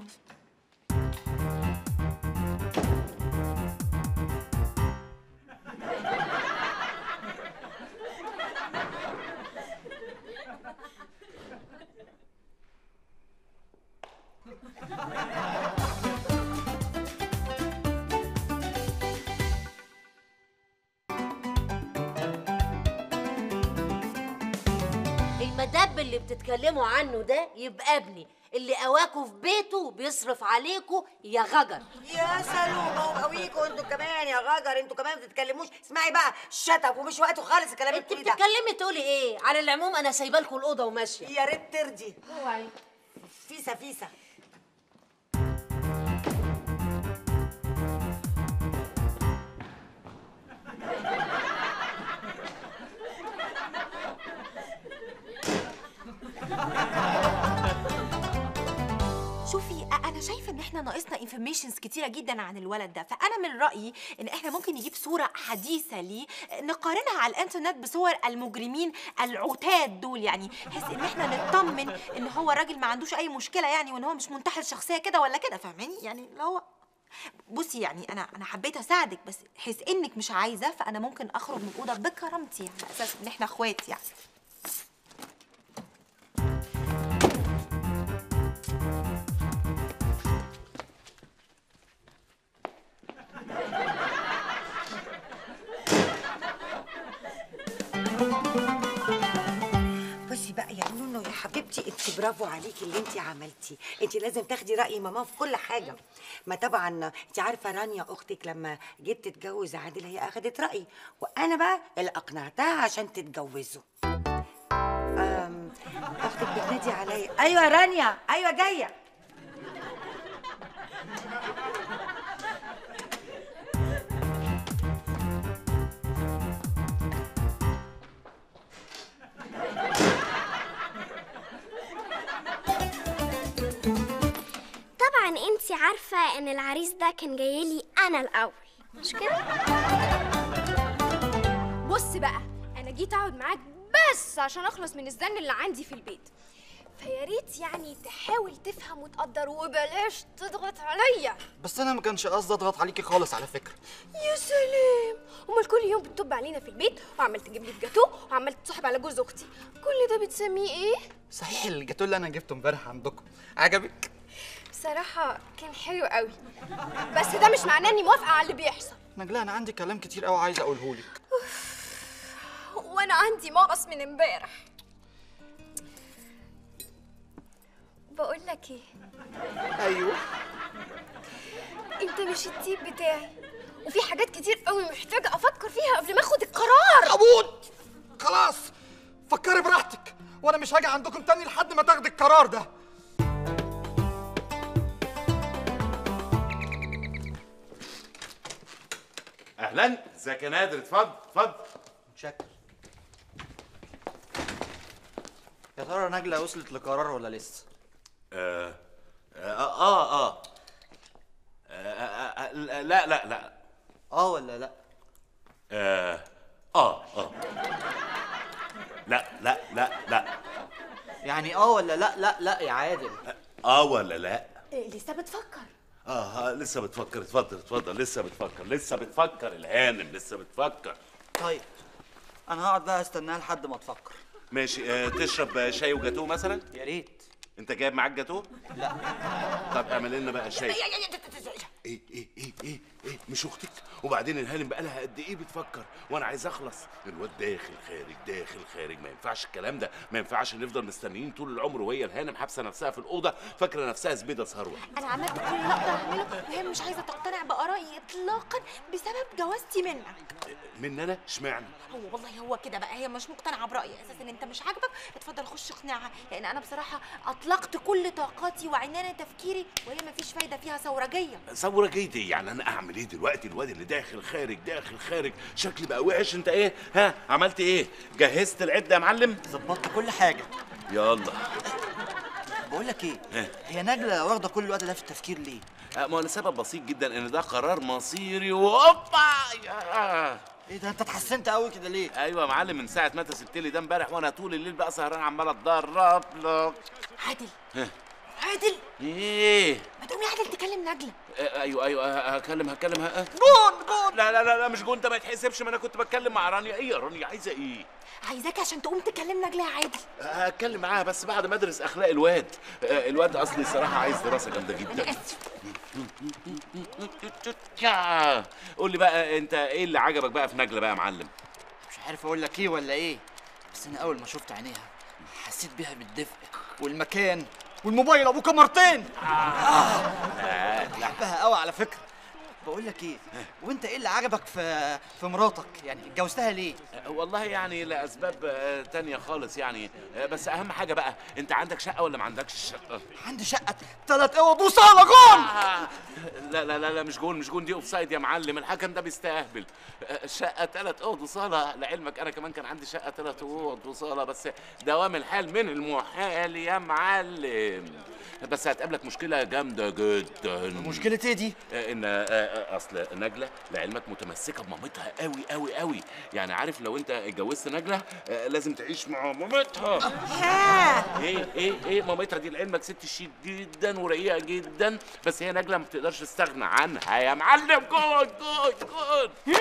S7: المدب اللي بتتكلموا عنه ده يبقى ابني اللي قواكوا في بيته بيصرف عليكوا يا غجر
S8: يا سلوم هو قويكوا انتوا كمان يا غجر انتوا كمان ما بتتكلموش اسمعي بقى شتب ومش وقته خالص الكلام
S7: انت
S8: التقيل ده
S7: بتتكلمي تقولي ايه على العموم انا سايبه لكم الاوضه وماشيه
S8: يا ريت ترضي فيسا فيسا
S5: شوفي أ- انا شايفه ان احنا ناقصنا انفورميشنز كتيره جدا عن الولد ده فانا من رايي ان احنا ممكن نجيب صوره حديثه ليه نقارنها على الانترنت بصور المجرمين العتاد دول يعني بحيث ان احنا نطمن ان هو راجل ما عندوش اي مشكله يعني وان هو مش منتحل شخصيه كده ولا كده فاهماني يعني اللي هو بصي يعني انا انا حبيت اساعدك بس حيث انك مش عايزه فانا ممكن اخرج من الاوضه بكرامتي على اساس ان احنا اخوات يعني
S8: بصي بقى يا نونو يا حبيبتي انت برافو عليكي اللي انت عملتي انت لازم تاخدي راي ماما في كل حاجه ما طبعا انت عارفه رانيا اختك لما جيت تتجوز عادل هي اخدت رايي وانا بقى اللي اقنعتها عشان تتجوزوا أم، اختك بتنادي عليا ايوه رانيا ايوه جايه
S10: طبعا انت عارفة ان العريس ده كان جايلي انا الاول مش كده؟
S9: بص بقى انا جيت اقعد معاك بس عشان اخلص من الزن اللي عندي في البيت فيا ريت يعني تحاول تفهم وتقدر وبلاش تضغط عليا
S11: بس انا ما كانش قصدي اضغط عليكي خالص على فكره
S9: يا سلام امال كل يوم بتطب علينا في البيت وعمال تجيب لي الجاتو وعمال تصاحب على جوز اختي كل ده بتسميه ايه
S11: صحيح الجاتو اللي انا جبته امبارح عندكم عجبك
S9: بصراحه كان حلو قوي بس ده مش معناه اني موافقه على اللي بيحصل
S11: نجلاء انا عندي كلام كتير قوي عايز اقوله لك
S9: وانا عندي مغص من امبارح بقول لك ايه
S11: ايوه
S9: انت مش التيب بتاعي وفي حاجات كتير قوي محتاجه افكر فيها قبل ما اخد القرار
S11: ابوت خلاص فكري براحتك وانا مش هاجي عندكم تاني لحد ما تاخدي القرار ده
S1: اهلا ازيك يا نادر اتفضل اتفضل
S11: متشكر يا ترى نجلة وصلت لقرار ولا لسه؟
S1: آه آه آه, آه. آه, آه, آه لا لا لا
S11: اه ولا لا؟
S1: آه آه آه لا لا لا لا
S11: يعني اه ولا لا لا لا يا عادل
S1: آه ولا لا
S5: إيه لسه بتفكر
S1: آه, آه لسه بتفكر اتفضل اتفضل لسه بتفكر لسه بتفكر الهانم لسه بتفكر
S11: طيب انا هقعد بقى استناها لحد ما تفكر
S1: ماشي آه تشرب شاي وجاتوه مثلا
S11: يا ريت
S1: انت جايب معاك جاتوه
S11: لا
S1: طب اعمل لنا بقى شاي ايه ايه ايه ايه ايه مش اختك وبعدين الهانم بقى لها قد ايه بتفكر وانا عايز اخلص الواد داخل خارج داخل خارج ما ينفعش الكلام ده ما ينفعش نفضل مستنيين طول العمر وهي الهانم حابسه نفسها في الاوضه فاكره نفسها زبيده ثروه
S5: انا عملت كل اللي اقدر اعمله وهي مش عايزه تقتنع بارائي اطلاقا بسبب جوازتي منك
S1: من انا اشمعنى
S5: هو والله هو كده بقى هي مش مقتنعه برايي اساسا انت مش عاجبك اتفضل خش اقنعها لان انا بصراحه اطلقت كل طاقاتي وعنان تفكيري وهي مفيش فايده فيها ثورجيه
S1: ثوره جيدي يعني انا اعمل ايه دلوقتي الواد اللي داخل خارج داخل خارج شكلي بقى وحش انت ايه ها عملت ايه جهزت العده يا معلم
S11: ظبطت كل حاجه
S1: يلا
S11: بقول لك ايه
S1: إيه؟
S11: هي نجلة واخده كل الوقت ده في التفكير ليه
S1: آه، ما هو لسبب بسيط جدا ان ده قرار مصيري وهوبا يا
S11: ايه ده انت اتحسنت قوي كده ليه
S1: ايوه يا معلم من ساعه ما انت سبت لي ده امبارح وانا طول الليل بقى سهران عمال اتدرب لك
S5: عادل
S1: ها.
S5: عادل
S1: ايه
S5: ما تقوم يا عادل تكلم نجله
S1: آه، ايوه ايوه آه، هكلم هكلم ها- آه.
S11: جون جون
S1: لا لا لا لا مش جون ده ما يتحسبش ما انا كنت بتكلم مع رانيا ايه يا رانيا عايزه ايه
S5: عايزاك عشان تقوم تكلم نجله يا عادل
S1: هتكلم معاها بس بعد ما ادرس اخلاق الواد آه، الواد اصلي صراحه عايز دراسه جامده
S5: انا
S1: جدا
S5: اسف
S1: قول لي بقى انت ايه اللي عجبك بقى في نجله بقى يا معلم
S11: مش عارف اقول لك ايه ولا ايه بس انا اول ما شفت عينيها حسيت بيها بالدفء والمكان والموبايل ابو كاميرتين
S1: لا لا
S11: بحبها قوي على فكره بقول لك ايه وانت ايه اللي عجبك في في مراتك يعني اتجوزتها ليه
S1: والله يعني لاسباب آه، تانية خالص يعني آه، بس اهم حاجه بقى انت عندك شقه ولا ما عندكش شقه
S11: عندي شقه ثلاث اوض وصاله جون
S1: آه، لا لا لا لا مش جون مش جون دي اوف سايد يا معلم الحكم ده بيستهبل آه، شقه ثلاث اوض وصاله لعلمك انا كمان كان عندي شقه ثلاث اوض وصاله بس دوام الحال من المحال يا معلم بس هتقابلك مشكله جامده جدا
S11: مشكله ايه دي
S1: آه، ان آه، آه، اصل نجله لعلمك متمسكه بمامتها قوي قوي قوي يعني عارف لو انت اتجوزت نجله آه، لازم تعيش مع مامتها
S5: ها
S1: ايه ايه ايه مامتها دي لعلمك ست شيك جدا ورقيقه جدا بس هي نجله ما بتقدرش تستغنى عنها يا معلم جود جود جود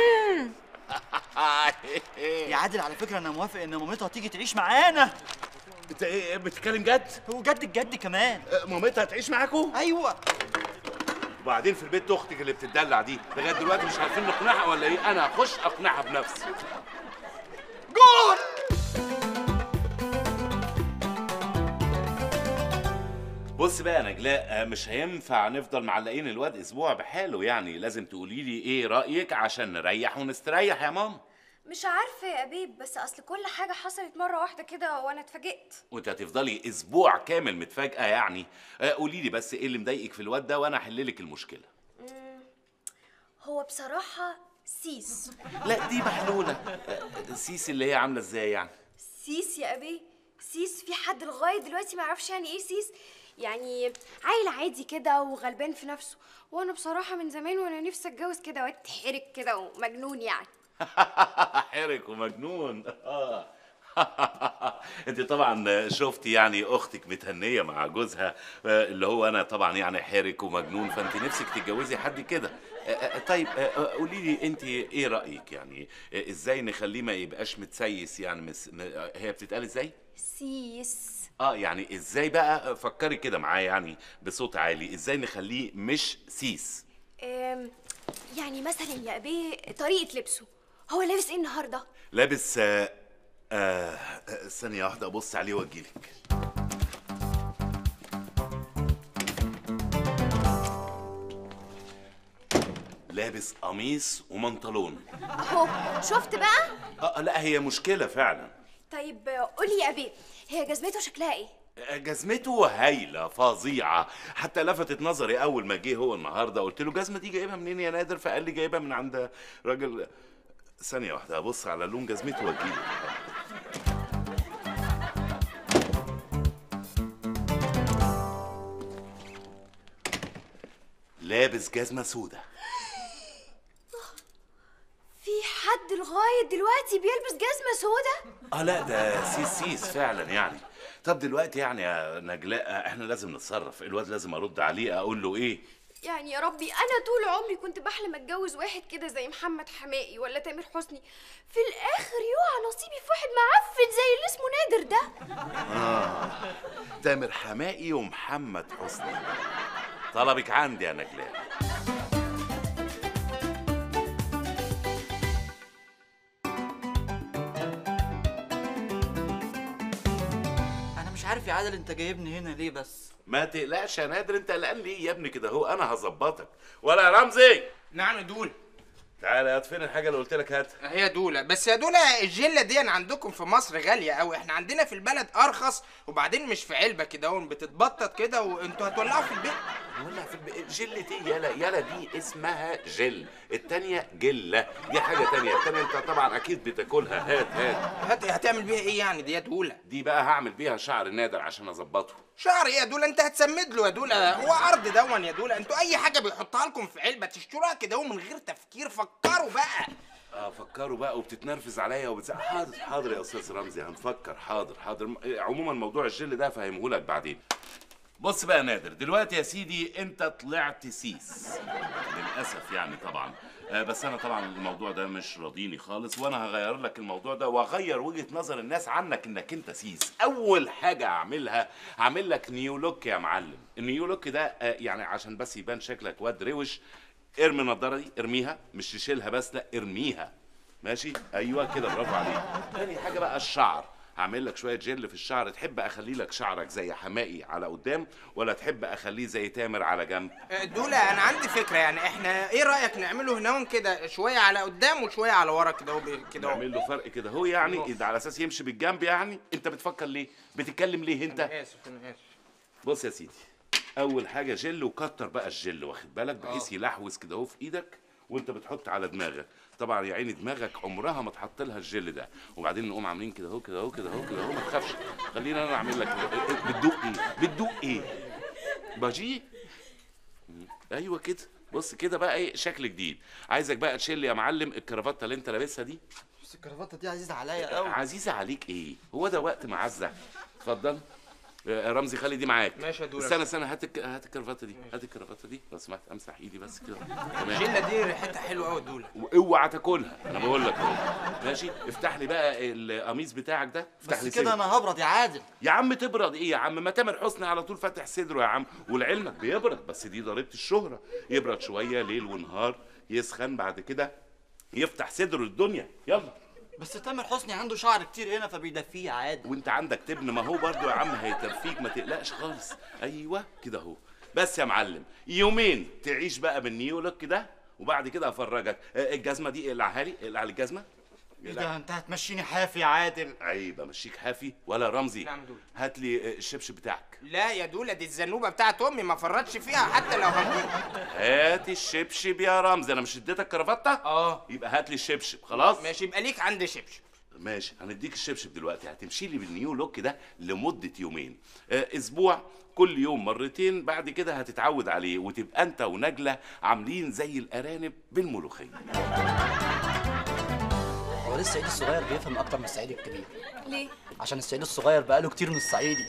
S11: يا عادل على فكره انا موافق ان مامتها تيجي تعيش معانا
S1: انت ايه بتتكلم جد؟
S11: وجد الجد كمان
S1: آه، مامتها هتعيش معاكم؟
S11: ايوه
S1: وبعدين في البيت اختك اللي بتدلع دي لغايه دلوقتي مش عارفين نقنعها ولا ايه؟ انا هخش اقنعها بنفسي
S11: جون
S1: بص بقى يا نجلاء آه، مش هينفع نفضل معلقين الواد اسبوع بحاله يعني لازم تقولي لي ايه رايك عشان نريح ونستريح يا ماما
S9: مش عارفه يا بيب بس اصل كل حاجه حصلت مره واحده كده وانا اتفاجئت
S1: وانت هتفضلي اسبوع كامل متفاجئه يعني آه، قولي لي بس ايه اللي مضايقك في الواد ده وانا احل لك المشكله
S9: هو بصراحه سيس
S1: لا دي محلوله آه، سيسي اللي هي عامله ازاي يعني
S9: سيس يا ابي سيس في حد لغايه دلوقتي ما يعرفش يعني ايه سيس يعني عيل عادي كده وغلبان في نفسه وانا بصراحه من زمان وانا نفسي اتجوز كده واد حرك كده ومجنون يعني
S1: حرك ومجنون آه. انت طبعا شفتي يعني اختك متهنيه مع جوزها آه، اللي هو انا طبعا يعني حرك ومجنون فانت نفسك تتجوزي حد كده آه، آه، طيب آه، آه، قولي لي انت ايه رايك يعني آه، ازاي نخليه ما يبقاش متسيس يعني مس... م- آه، هي بتتقال ازاي
S9: سيس
S1: اه يعني ازاي بقى فكري كده معايا يعني بصوت عالي ازاي نخليه مش سيس
S9: أم، يعني مثلا يا ابي طريقه لبسه هو لابس ايه النهارده
S1: لابس آه آه آه، ثانية واحدة أبص عليه وأجيلك لابس قميص ومنطلون
S9: اهو شفت بقى
S1: آه لا هي مشكلة فعلا
S9: طيب قولي يا ابي هي جزمته شكلها ايه
S1: آه، جزمته هايلة فظيعة حتى لفتت نظري أول ما جه هو النهاردة قلت له جزمة دي جايبها منين يا نادر فقال لي جايبها من عند راجل ثانية واحدة أبص على لون جزمته وأجيلك لابس جزمة سودة
S9: في حد لغايه دلوقتي بيلبس جزمه سودا
S1: اه لا ده سيس سيس فعلا يعني طب دلوقتي يعني يا نجلاء احنا لازم نتصرف الواد لازم ارد عليه اقول له ايه
S9: يعني يا ربي انا طول عمري كنت بحلم اتجوز واحد كده زي محمد حماقي ولا تامر حسني في الاخر يقع نصيبي في واحد معفن زي اللي اسمه نادر ده
S1: اه تامر حمائي ومحمد حسني طلبك عندي يا نجلاء
S11: انا مش عارف يا عادل انت جايبني هنا ليه بس
S1: ما تقلقش يا نادر انت قلقان ليه يا ابني كده هو انا هظبطك ولا يا رمزي
S2: نعم يا دولا
S1: تعالى هات فين الحاجه اللي قلت لك هات
S2: هي دولا بس يا دولا الجله دي عندكم في مصر غاليه قوي احنا عندنا في البلد ارخص وبعدين مش في علبه كده اهو بتتبطط كده وانتوا هتولعوا في البيت
S1: ولا في الب... جلة ايه يالا يالا دي اسمها جل التانية جلة دي حاجة تانية التانية انت طبعا اكيد بتاكلها هات هات
S2: هت... هتعمل بيها ايه يعني دي يا دولا
S1: دي بقى هعمل بيها شعر نادر عشان اظبطه
S2: شعر ايه يا دولا انت هتسمد له يا دولا هو عرض دون يا دولا انتوا اي حاجه بيحطها لكم في علبه تشتروها كده اهو من غير تفكير فكروا بقى
S1: اه فكروا بقى وبتتنرفز عليا وبتز... حاضر حاضر يا استاذ رمزي هنفكر حاضر حاضر م- عموما موضوع الجل ده فهمهولك بعدين بص بقى يا نادر دلوقتي يا سيدي انت طلعت سيس للاسف يعني طبعا آه بس انا طبعا الموضوع ده مش راضيني خالص وانا هغير لك الموضوع ده واغير وجهه نظر الناس عنك انك انت سيس اول حاجه اعملها هعمل لك نيو لوك يا معلم النيو لوك ده آه يعني عشان بس يبان شكلك واد روش ارمي النضاره دي ارميها مش تشيلها بس لا ارميها ماشي ايوه كده برافو عليك تاني حاجه بقى الشعر هعمل لك شويه جل في الشعر تحب اخلي لك شعرك زي حمائي على قدام ولا تحب اخليه زي تامر على جنب
S2: دولا انا عندي فكره يعني احنا ايه رايك نعمله هنا كده شويه على قدام وشويه على ورا كده اهو ب- كده اهو
S1: نعمل له فرق كده هو يعني إذا على اساس يمشي بالجنب يعني انت بتفكر ليه بتتكلم ليه انت
S2: انا اسف انا اسف
S1: بص يا سيدي اول حاجه جل وكتر بقى الجل واخد بالك بحيث يلحوس كده اهو في ايدك وانت بتحط على دماغك طبعا يا عيني دماغك عمرها ما تحط لها الجل ده وبعدين نقوم عاملين كده اهو كده اهو كده اهو كده اهو ما تخافش خلينا انا اعمل لك كده. إيه- إيه- بتدوق ايه بتدوق ايه باجي ايوه كده بص كده بقى ايه شكل جديد عايزك بقى تشيل يا معلم الكرافته اللي انت لابسها دي
S11: بس الكرافته دي عزيزه عليا قوي
S1: عزيزه عليك ايه هو ده وقت معزه اتفضل آه، رمزي خلي دي معاك
S2: ماشي يا دولة.
S1: استنى استنى هات الك- هات الكرافته دي هات الكرافته دي لو سمحت امسح ايدي بس كده تمام
S2: الجله دي ريحتها حلوه قوي دولا
S1: واوعى تاكلها انا بقول لك اهو ماشي افتح لي بقى القميص بتاعك ده افتح
S11: بس
S1: لي
S11: كده
S1: صدري.
S11: انا هبرد يا عادل
S1: يا عم تبرد ايه يا عم ما تامر حسني على طول فاتح صدره يا عم ولعلمك بيبرد بس دي ضريبه الشهره يبرد شويه ليل ونهار يسخن بعد كده يفتح صدره الدنيا يلا
S11: بس تامر حسني عنده شعر كتير هنا فبيدفيه يا عادل
S1: وانت عندك تبن ما هو برضو يا عم هيترفيك ما تقلقش خالص ايوه كده اهو بس يا معلم يومين تعيش بقى بالنيو لوك ده وبعد كده افرجك آه، الجزمه دي اقلعها لي اقلع لي الجزمه
S11: ايه ده انت هتمشيني حافي يا عادل
S1: عيب امشيك حافي ولا رمزي
S2: نعم دول.
S1: هات لي آه، الشبشب بتاعك
S2: لا يا دولا دي الزنوبه بتاعت امي ما فرطش فيها حتى لو هموت
S1: هات الشبشب يا رمزي انا مش اديتك كرافته
S2: اه
S1: يبقى هات لي الشبشب خلاص
S2: ماشي يبقى ليك عندي شبشب
S1: ماشي هنديك الشبشب دلوقتي هتمشي لي بالنيو لوك ده لمده يومين آه اسبوع كل يوم مرتين بعد كده هتتعود عليه وتبقى انت ونجله عاملين زي الارانب بالملوخيه
S11: هو ليه الصعيدي الصغير بيفهم اكتر من الصعيدي الكبير
S9: ليه
S11: عشان الصعيدي الصغير بقاله كتير من الصعيدي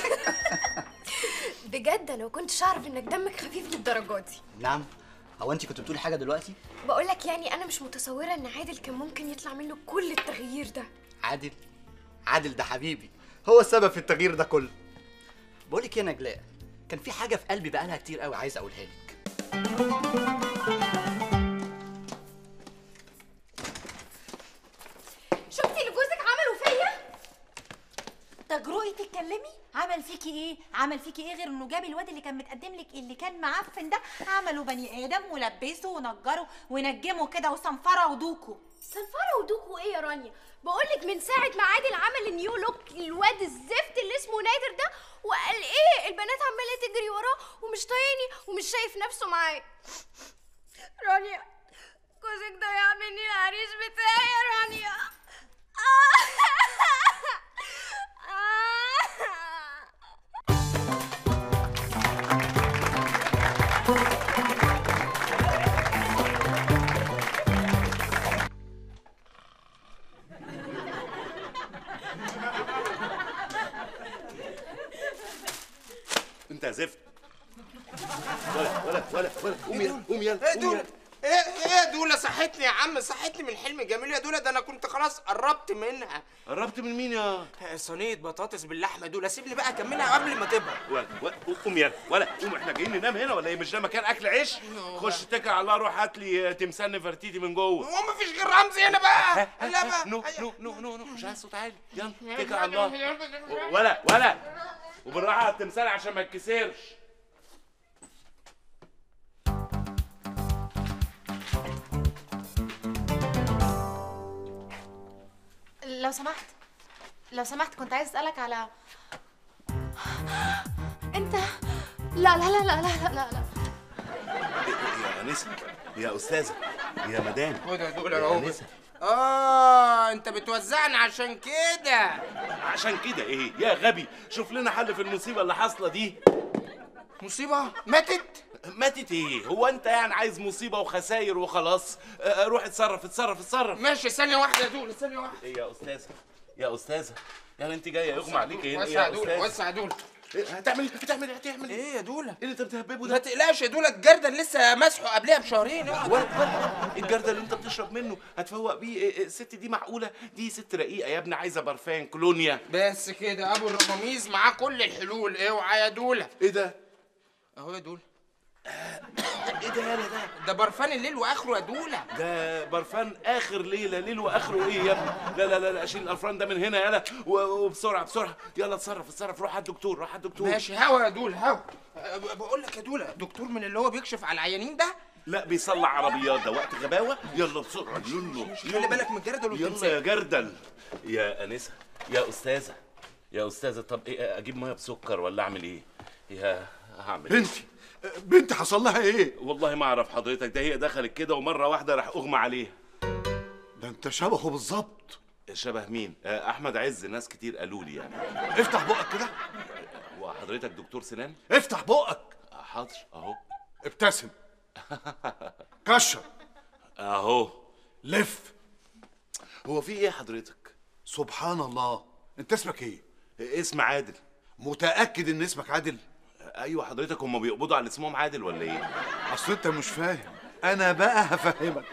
S9: بجد انا ما كنتش اعرف انك دمك خفيف للدرجه دي
S11: نعم هو انت كنت بتقولي حاجه دلوقتي
S9: بقول لك يعني انا مش متصوره ان عادل كان ممكن يطلع منه كل التغيير ده
S11: عادل عادل ده حبيبي هو السبب في التغيير ده كله بقول لك يا نجلاء كان في حاجه في قلبي بقالها كتير قوي عايز اقولها لك
S5: عمل فيكي ايه عمل فيكي ايه غير انه جاب الواد اللي كان متقدم لك اللي كان معفن ده عمله بني ادم ولبسه ونجره ونجمه كده وصنفره ودوكو
S9: صنفرة ودوكو ايه يا رانيا بقولك من ساعة ما عادل عمل النيو لوك الواد الزفت اللي اسمه نادر ده وقال ايه البنات عمالة تجري وراه ومش طايقني ومش شايف نفسه معايا رانيا جوزك ضيع مني العريس بتاعي يا رانيا
S1: انت يا زفت ولا ولا ولا ولا قوم يلا قوم يلا
S2: ايه
S1: قوم
S2: دول
S1: يلا.
S2: ايه ايه يا دولا صحتني يا عم صحتني من حلم جميل يا دولا ده انا كنت خلاص قربت منها
S1: قربت من مين يا
S2: صينيه بطاطس باللحمه دولا سيب لي بقى اكملها قبل ما تبرد
S1: ولا ولا قوم يلا ولا قوم احنا جايين ننام هنا ولا ايه مش ده مكان اكل عيش خش اتكل على الله روح هات لي تمثال نفرتيتي من جوه
S2: هو مفيش غير رمزي هنا بقى لا بقى
S1: نو نو نو نو نو مش عايز صوت عالي يلا اتكل على الله ولا ولا وبالراحه على التمثال عشان ما يتكسرش
S5: لو سمحت لو سمحت كنت عايز اسالك على انت لا لا لا لا لا لا لا
S1: يا انسه يا استاذه يا مدام
S2: خد يا دول
S1: يا
S2: اهو
S1: أنسة.
S2: اه انت بتوزعني عشان كده
S1: عشان كده ايه يا غبي شوف لنا حل في المصيبه اللي حاصله دي
S2: مصيبه ماتت
S1: ماتت ايه هو انت يعني عايز مصيبه وخساير وخلاص آه، روح اتصرف اتصرف اتصرف
S2: ماشي ثانيه واحده يا دول ثانيه واحده
S1: ايه يا استاذه يا استاذه يعني انت جايه يغمى عليك ايه
S2: وسع
S1: يا
S2: يا دول
S1: استاذه
S2: وسع يا دول
S1: إيه، هتعمل هتعمل هتعمل ايه
S2: ايه يا دولا
S1: ايه اللي انت بتهببه
S2: ما
S1: ده
S2: تقلقش يا دولا الجردل لسه مسحه قبلها بشهرين اقعد.
S1: ولا ولا الجردل اللي انت بتشرب منه هتفوق بيه إيه، إيه، الست دي معقوله دي ست رقيقه يا ابني عايزه برفان كولونيا
S2: بس كده ابو الرماميز معاه كل الحلول اوعى يا دولا
S1: ايه ده
S2: اهو يا دولا
S1: ايه ده يالا ده
S2: ده برفان الليل واخره يا دولا
S1: ده برفان اخر ليله ليل واخره ايه يا ابني لا لا لا لا شيل الافران ده من هنا يلا و- وبسرعه بسرعه يلا اتصرف اتصرف روح على الدكتور روح على الدكتور
S2: ماشي هوا يا دولا هوا أه، بقول لك يا دولا دكتور من اللي هو بيكشف على العيانين ده
S1: لا بيصلع عربيات ده وقت غباوه يلا بسرعه يلا
S2: خلي بالك من الجردل
S1: يلا
S2: والتمثال
S1: يا جردل يا انسه يا استاذه يا استاذه طب ايه اجيب ميه بسكر ولا اعمل ايه يا هعمل إيه؟
S12: بنتي بنتي حصل لها ايه
S1: والله ما اعرف حضرتك ده هي دخلت كده ومره واحده راح اغمى عليها
S12: ده انت شبهه بالظبط
S1: شبه مين آه، احمد عز ناس كتير قالوا لي يعني
S12: افتح بقك كده
S1: وحضرتك دكتور سنان
S12: افتح بقك
S1: آه، حاضر اهو
S12: ابتسم كشر
S1: اهو
S12: لف
S1: هو في ايه حضرتك
S12: سبحان الله انت اسمك ايه
S1: اسم عادل
S12: متاكد ان اسمك عادل
S1: ايوه حضرتك هم بيقبضوا على اسمهم عادل ولا ايه
S12: اصل انت مش فاهم انا بقى هفهمك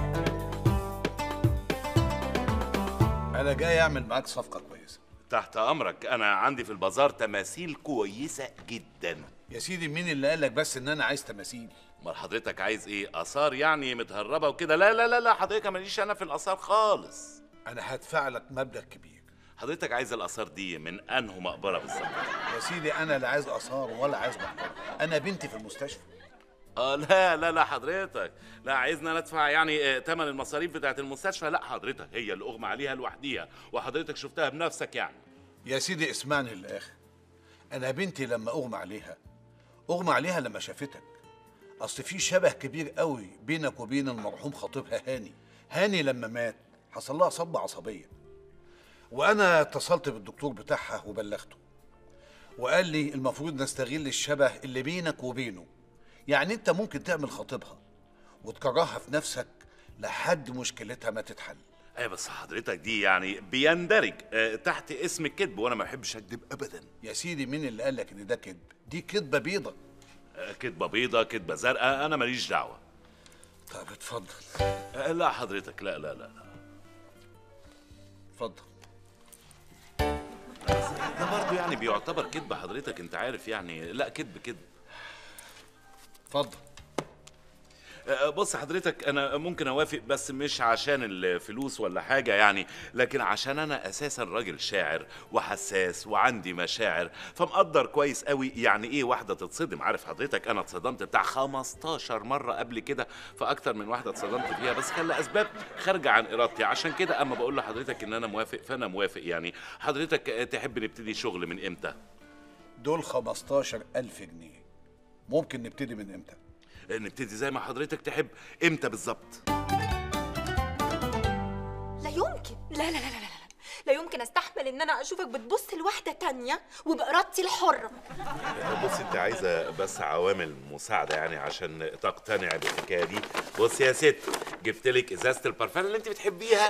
S12: انا جاي اعمل معاك صفقه كويسه
S1: تحت امرك انا عندي في البازار تماثيل كويسه جدا
S12: يا سيدي مين اللي قالك بس ان انا عايز تماثيل
S1: امال حضرتك عايز ايه اثار يعني متهربه وكده لا لا لا لا حضرتك ماليش انا في الاثار خالص
S12: انا هدفع لك مبلغ كبير
S1: حضرتك عايز الاثار دي من انه مقبره بالظبط
S12: يا سيدي انا لا عايز اثار ولا عايز مقبره انا بنتي في المستشفى
S1: اه لا لا لا حضرتك لا عايزنا ندفع يعني آه، تمن المصاريف بتاعت المستشفى لا حضرتك هي اللي اغمى عليها لوحديها وحضرتك شفتها بنفسك يعني
S12: يا سيدي اسمعني للاخر انا بنتي لما اغمى عليها اغمى عليها لما شافتك اصل في شبه كبير قوي بينك وبين المرحوم خطيبها هاني هاني لما مات حصل لها صدمه عصبيه وانا اتصلت بالدكتور بتاعها وبلغته وقال لي المفروض نستغل الشبه اللي بينك وبينه يعني انت ممكن تعمل خطيبها وتكرهها في نفسك لحد مشكلتها ما تتحل
S1: ايه بس حضرتك دي يعني بيندرج آه، تحت اسم الكذب وانا ما بحبش اكذب ابدا
S12: يا سيدي مين اللي قال لك ان ده كذب دي كذبه بيضه
S1: آه، كذبه بيضه كذبه زرقاء انا ماليش دعوه
S12: طب اتفضل
S1: آه، لا حضرتك لا لا لا لا
S12: اتفضل
S1: ده برضه يعني بيعتبر كذب حضرتك انت عارف يعني لا كذب كذب
S12: اتفضل
S1: آه، بص حضرتك انا ممكن اوافق بس مش عشان الفلوس ولا حاجه يعني لكن عشان انا اساسا راجل شاعر وحساس وعندي مشاعر فمقدر كويس قوي يعني ايه واحده تتصدم عارف حضرتك انا اتصدمت بتاع 15 مره قبل كده فاكتر من واحده اتصدمت فيها بس كان لاسباب خارجه عن ارادتي عشان كده اما بقول لحضرتك ان انا موافق فانا موافق يعني حضرتك آه، تحب نبتدي شغل من امتى
S12: دول 15000 جنيه ممكن نبتدي من امتى
S1: نبتدي زي ما حضرتك تحب امتى بالظبط
S5: لا يمكن لا لا لا لا لا لا يمكن استحمل ان انا اشوفك بتبص لواحده تانية وبارادتي الحره
S1: بص انت عايزه بس عوامل مساعده يعني عشان تقتنع بالحكايه دي بص يا ست جبت لك ازازه البرفان اللي انت بتحبيها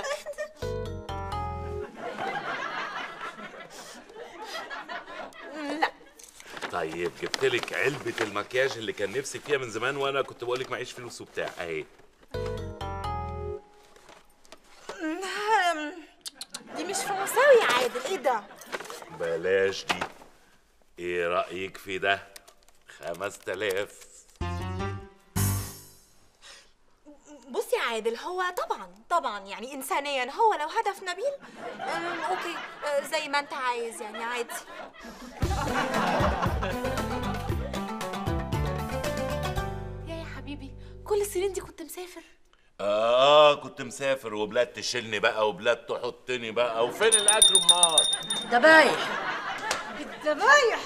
S5: لا
S1: طيب جبت لك علبه المكياج اللي كان نفسك فيها من زمان وانا كنت بقول لك معيش فلوس وبتاع اهي
S5: دي مش فرنساوي يا عادل ايه ده
S1: بلاش دي ايه رايك في ده خمس تلاف
S5: بص يا عادل هو طبعا طبعا يعني انسانيا هو لو هدف نبيل أم، اوكي أه، زي ما انت عايز يعني عادي
S13: يا يا حبيبي كل السنين دي كنت مسافر
S1: اه كنت مسافر وبلاد تشيلني بقى وبلاد تحطني بقى وفين الاكل امال
S8: دبايح
S5: الذبايح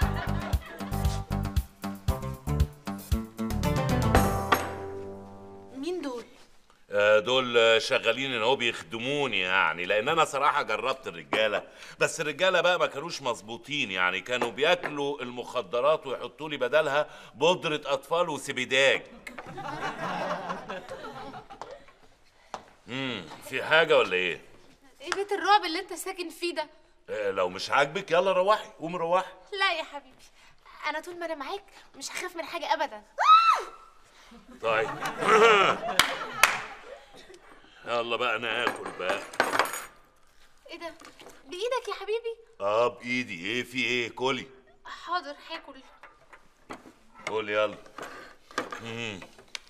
S13: مين دول
S1: آه، دول آه، شغالين ان هو بيخدموني يعني لان انا صراحه جربت الرجاله بس الرجاله بقى ما كانوش مظبوطين يعني كانوا بياكلوا المخدرات ويحطوا لي بدلها بودره اطفال وسبيداج امم في حاجه ولا ايه
S13: ايه بيت الرعب اللي انت ساكن فيه ده
S1: آه، لو مش عاجبك يلا روحي قومي روحي
S13: لا يا حبيبي انا طول ما انا معاك مش هخاف من حاجه ابدا
S1: طيب يلا بقى ناكل بقى
S13: ايه ده بايدك يا حبيبي
S1: اه بايدي ايه في ايه كلي
S13: حاضر هاكل
S1: كل يلا مم.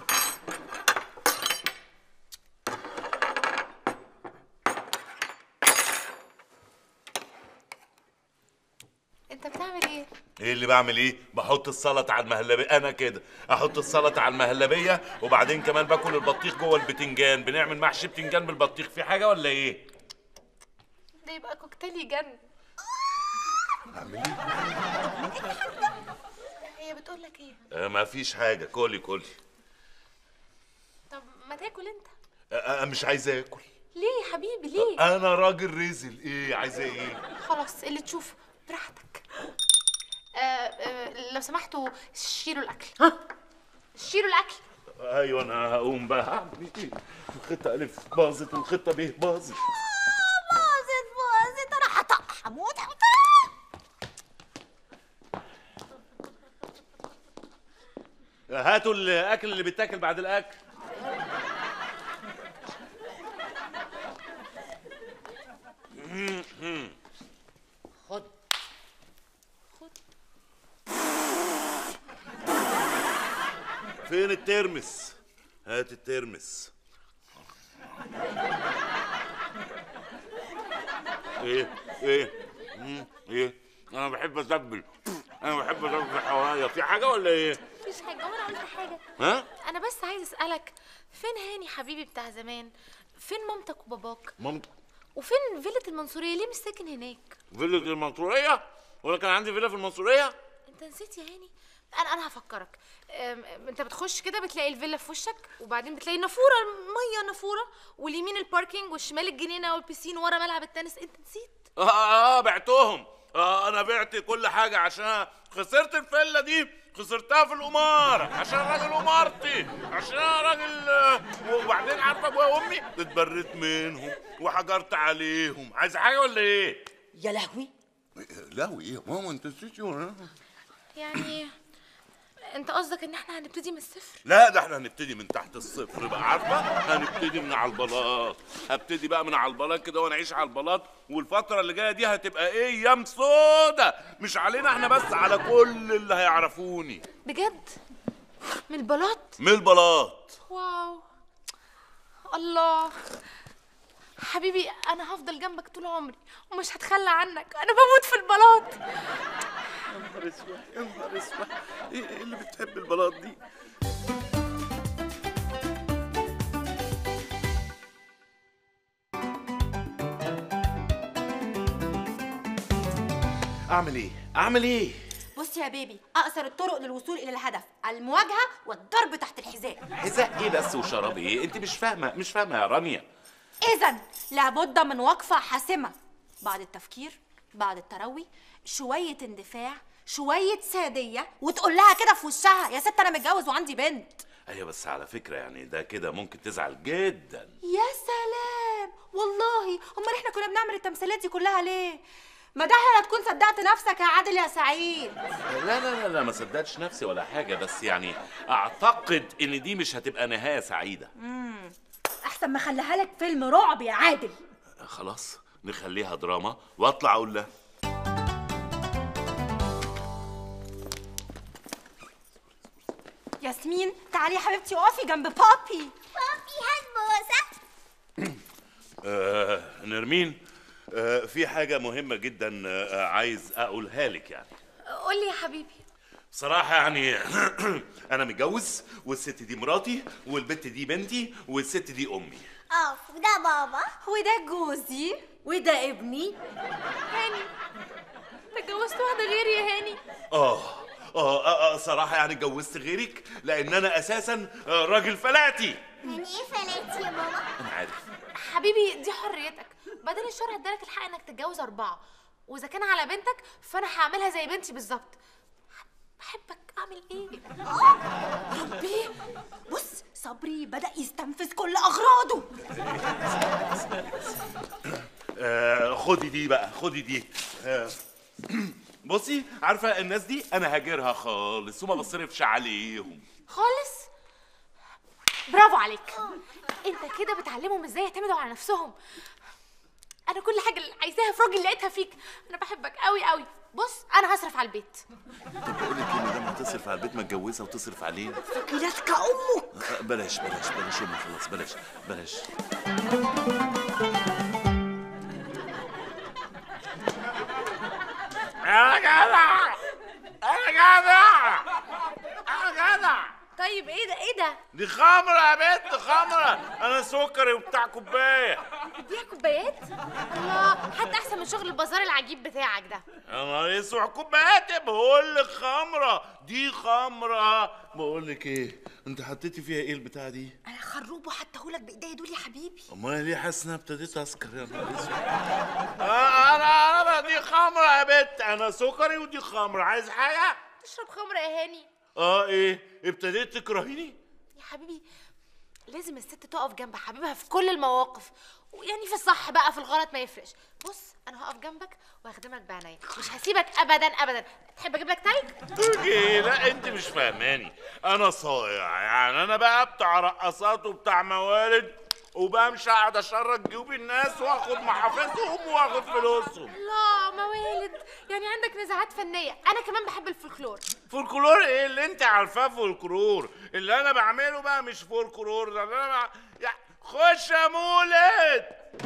S13: انت بتعمل ايه
S1: ايه اللي بعمل ايه بحط السلطه على المهلبيه انا كده احط السلطه على المهلبيه وبعدين كمان باكل البطيخ جوه البتنجان بنعمل محشي بتنجان بالبطيخ في حاجه ولا ايه
S13: ده يبقى كوكتيل يجنن هي بتقول لك ايه
S1: آه ما فيش حاجه كلي كلي
S13: طب ما تاكل انت
S1: آه آه، مش عايز اكل
S13: ليه يا حبيبي ليه
S1: انا راجل رزل ايه عايزه ايه
S13: خلاص اللي تشوفه براحتك آه آه لو سمحتوا شيلوا الاكل ها شيلوا الاكل
S1: ايوه انا هقوم بقى هعمل ايه الخطه الف باظت والخطه ب باظت
S5: باظت باظت انا هطق هموت هطق
S1: هاتوا الاكل اللي بيتاكل بعد الاكل
S8: خد
S1: فين الترمس هات الترمس ايه ايه مم، ايه انا بحب ازبل انا بحب ازبل حوايا في حاجه ولا ايه
S13: مفيش حاجه وانا قلت حاجه
S1: ها
S13: انا بس عايز اسالك فين هاني حبيبي بتاع زمان فين مامتك وباباك
S1: مامتي
S13: وفين فيلة المنصورية ليه مش ساكن هناك
S1: فيلا المنصوريه ولا كان عندي فيلا في المنصوريه
S13: انت نسيت يا هاني انا انا هفكرك أم، أم، انت بتخش كده بتلاقي الفيلا في وشك وبعدين بتلاقي نافوره ميه نافوره واليمين الباركينج والشمال الجنينه والبسين ورا ملعب التنس انت نسيت
S1: اه اه آه، بعتهم اه انا بعت كل حاجه عشان خسرت الفيلا دي خسرتها في القمار عشان راجل قمارتي عشان أنا راجل آه، وبعدين عارفه ابويا وامي اتبريت منهم وحجرت عليهم عايز حاجه ولا ايه
S8: يا لهوي
S1: لهوي ايه يا ماما انت نسيتي ولا
S13: يعني انت قصدك ان احنا هنبتدي من الصفر
S1: لا ده احنا هنبتدي من تحت الصفر بقى عارفه هنبتدي من على البلاط هبتدي بقى من على البلاط كده وانا اعيش على البلاط والفتره اللي جايه دي هتبقى ايه ايام سودا مش علينا احنا بس على كل اللي هيعرفوني
S13: بجد من البلاط
S1: من البلاط
S13: واو الله حبيبي انا هفضل جنبك طول عمري ومش هتخلى عنك انا بموت في البلاط
S1: يا نهار اسود يا نهار اسود ايه إيه اللي بتحب البلاط دي اعمل ايه اعمل ايه
S5: بص يا بيبي اقصر الطرق للوصول الى الهدف المواجهه والضرب تحت الحذاء
S1: حذاء ايه بس وشراب ايه انت مش فاهمه مش فاهمه يا رانيا
S5: اذا لابد من وقفه حاسمه بعد التفكير بعد التروي شويه اندفاع شويه ساديه وتقول لها كده في وشها يا ست انا متجوز وعندي بنت
S1: ايوه بس على فكره يعني ده كده ممكن تزعل جدا
S5: يا سلام والله امال احنا كنا بنعمل التمثيلات دي كلها ليه ما ده لا تكون صدقت نفسك يا عادل يا سعيد
S1: لا لا لا لا ما صدقتش نفسي ولا حاجه بس يعني اعتقد ان دي مش هتبقى نهايه سعيده
S5: امم احسن ما خليها لك فيلم رعب يا عادل
S1: خلاص نخليها دراما واطلع اقول لها
S5: ياسمين تعالي يا حبيبتي اقفي جنب بابي
S10: بابي هات بوسه
S1: آه نرمين آه في حاجه مهمه جدا آه عايز اقولها لك يعني
S13: قول لي يا حبيبي
S1: بصراحة يعني أنا متجوز والست دي مراتي والبت دي بنتي والست دي أمي
S10: اه وده بابا
S5: وده جوزي
S7: وده ابني
S13: هاني انت اتجوزت واحده غيري يا هاني
S1: آه آه, آه, آه صراحة يعني اتجوزت غيرك لأن أنا أساسا آه راجل فلاتي
S10: يعني ايه فلاتي يا بابا
S1: أنا عارف
S13: حبيبي دي حريتك بعدين الشرع ادالك الحق انك تتجوز اربعه واذا كان على بنتك فانا هعملها زي بنتي بالظبط بحبك اعمل ايه
S5: ربي بص صبري بدأ يستنفذ كل أغراضه
S1: آه خدي دي بقى خدي دي آه بصي عارفة الناس دي أنا هاجرها خالص وما بصرفش عليهم
S13: خالص برافو عليك انت كده بتعلمهم ازاي يعتمدوا على نفسهم انا كل حاجه اللي عايزاها في راجل لقيتها فيك انا بحبك قوي قوي بص انا هصرف على البيت
S1: طب بقول لك ايه ما دام هتصرف على البيت متجوزه وتصرف عليه
S5: ثقيلتك امك
S1: آه، بلاش بلاش بلاش امي خلاص بلاش بلاش
S3: انا جدع انا جدع انا جدع
S13: طيب ايه ده ايه ده
S1: دي خمرة يا بنت خمرة أنا سكري وبتاع كوباية
S13: دي كوبايات الله حتى احسن من شغل البازار العجيب بتاعك ده
S1: أنا يسوع كوبايات بقول لك خمرة دي خمرة بقول لك إيه أنت حطيتي فيها إيه البتاع دي؟
S5: أنا خروب وهديهولك بإيديا دول يا حبيبي
S1: أمال ليه حاسس إن أنا ابتديت أسكر يا نهار أسود؟ آه، أنا أنا دي خمرة يا بنت أنا سكري ودي خمرة عايز حاجة؟
S13: تشرب خمره يا هاني
S1: آه إيه ابتديت تكرهيني؟
S13: يا حبيبي لازم الست تقف جنب حبيبها في كل المواقف ويعني في الصح بقى في الغلط ما يفرقش بص انا هقف جنبك وهخدمك بعناية مش هسيبك ابدا ابدا تحب اجيب لك تلج
S1: تيجي لا انت مش فاهماني انا صايع يعني انا بقى بتاع رقصات وبتاع موالد وبمشي اقعد اشرج جيوب الناس واخد محافظهم واخد فلوسهم
S13: الله موالد يعني عندك نزاعات فنيه انا كمان بحب الفولكلور
S1: فولكلور ايه اللي انت عارفاه فولكلور اللي انا بعمله بقى مش فولكلور ده اللي انا بع... يا خش يا مولد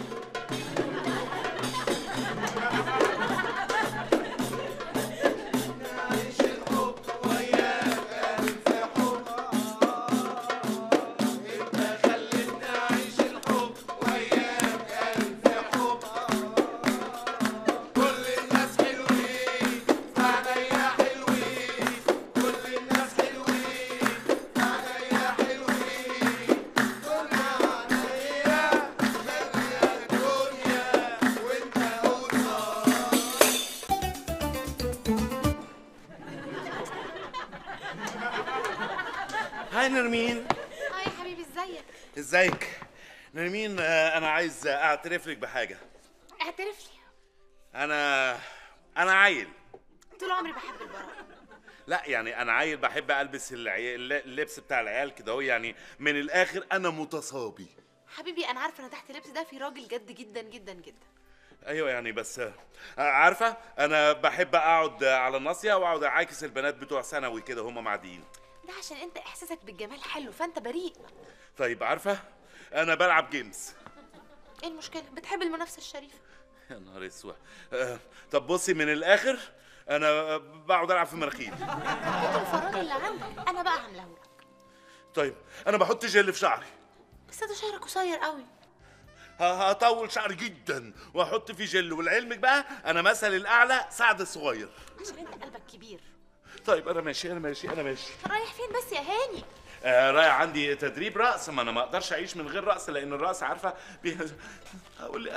S1: هاي نرمين
S13: اه يا حبيبي ازيك
S1: ازيك نرمين آه، انا عايز اعترف لك بحاجه
S13: اعترف لي
S1: انا انا عيل
S13: طول عمري بحب البراءه
S1: لا يعني انا عيل بحب البس العي... اللبس بتاع العيال كده هو يعني من الاخر انا متصابي
S13: حبيبي انا عارفه ان تحت اللبس ده في راجل جد جدا جدا جدا
S1: ايوه يعني بس آه، عارفه انا بحب اقعد على الناصيه واقعد اعاكس البنات بتوع ثانوي كده هم معديين
S13: ده عشان انت احساسك بالجمال حلو فانت بريء
S1: طيب عارفه انا بلعب جيمز
S13: ايه المشكله بتحب المنافسه الشريفه
S1: يا نهار اسود آه، طب بصي من الاخر انا بقعد العب في مناخيري
S13: الفراغ اللي عندك انا بقى عاملاه لك
S1: طيب انا بحط جل في شعري
S13: بس ده شعرك قصير قوي
S1: ه- هطول شعري جدا واحط فيه جل ولعلمك بقى انا مثل الاعلى سعد الصغير
S13: عشان انت قلبك كبير
S1: طيب انا ماشي انا ماشي انا ماشي
S13: رايح فين بس يا هاني
S1: آه رايح عندي تدريب رقص ما انا ما اقدرش اعيش من غير رقص لان الرقص عارفه بي... هقول لي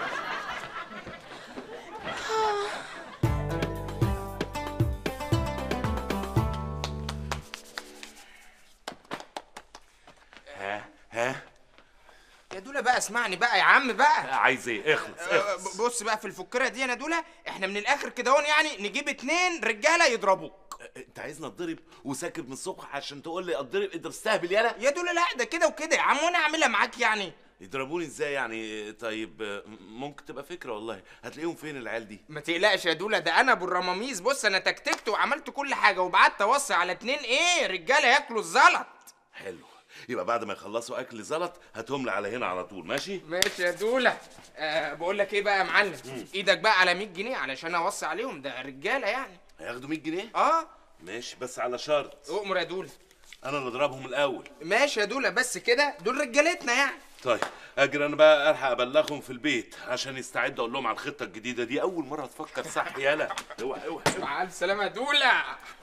S1: ها ها
S2: يا دولا بقى اسمعني بقى يا عم بقى
S1: عايز ايه اخلص
S2: آه،
S1: اخلص
S2: ب- بص بقى في الفكرة دي يا دولا احنا من الاخر كده هون يعني نجيب اتنين رجاله يضربوك
S1: انت عايزني اتضرب وساكت من الصبح عشان تقول لي اتضرب انت بتستهبل يالا
S2: يا دولا لا ده كده وكده يا عم وانا اعملها معاك يعني
S1: يضربوني ازاي يعني طيب آه، ممكن تبقى فكره والله هتلاقيهم فين العيال دي
S2: ما تقلقش يا دولا ده انا ابو الرماميس بص انا تكتكت وعملت كل حاجه وبعت اوصي على اتنين ايه رجاله ياكلوا الزلط
S1: حلو يبقى بعد ما يخلصوا اكل زلط هاتهم لي على هنا على طول ماشي
S2: ماشي يا دولا أه بقول لك ايه بقى يا معلم ايدك بقى على 100 جنيه علشان اوصي عليهم ده رجاله يعني
S1: هياخدوا 100 جنيه
S2: اه
S1: ماشي بس على شرط
S2: اؤمر يا دولا
S1: انا اللي اضربهم الاول
S2: ماشي يا دولا بس كده دول رجالتنا يعني
S1: طيب اجري انا بقى الحق ابلغهم في البيت عشان يستعدوا اقول لهم على الخطه الجديده دي اول مره تفكر صح يالا اوعى اوعى
S2: مع الف سلامه يا دولا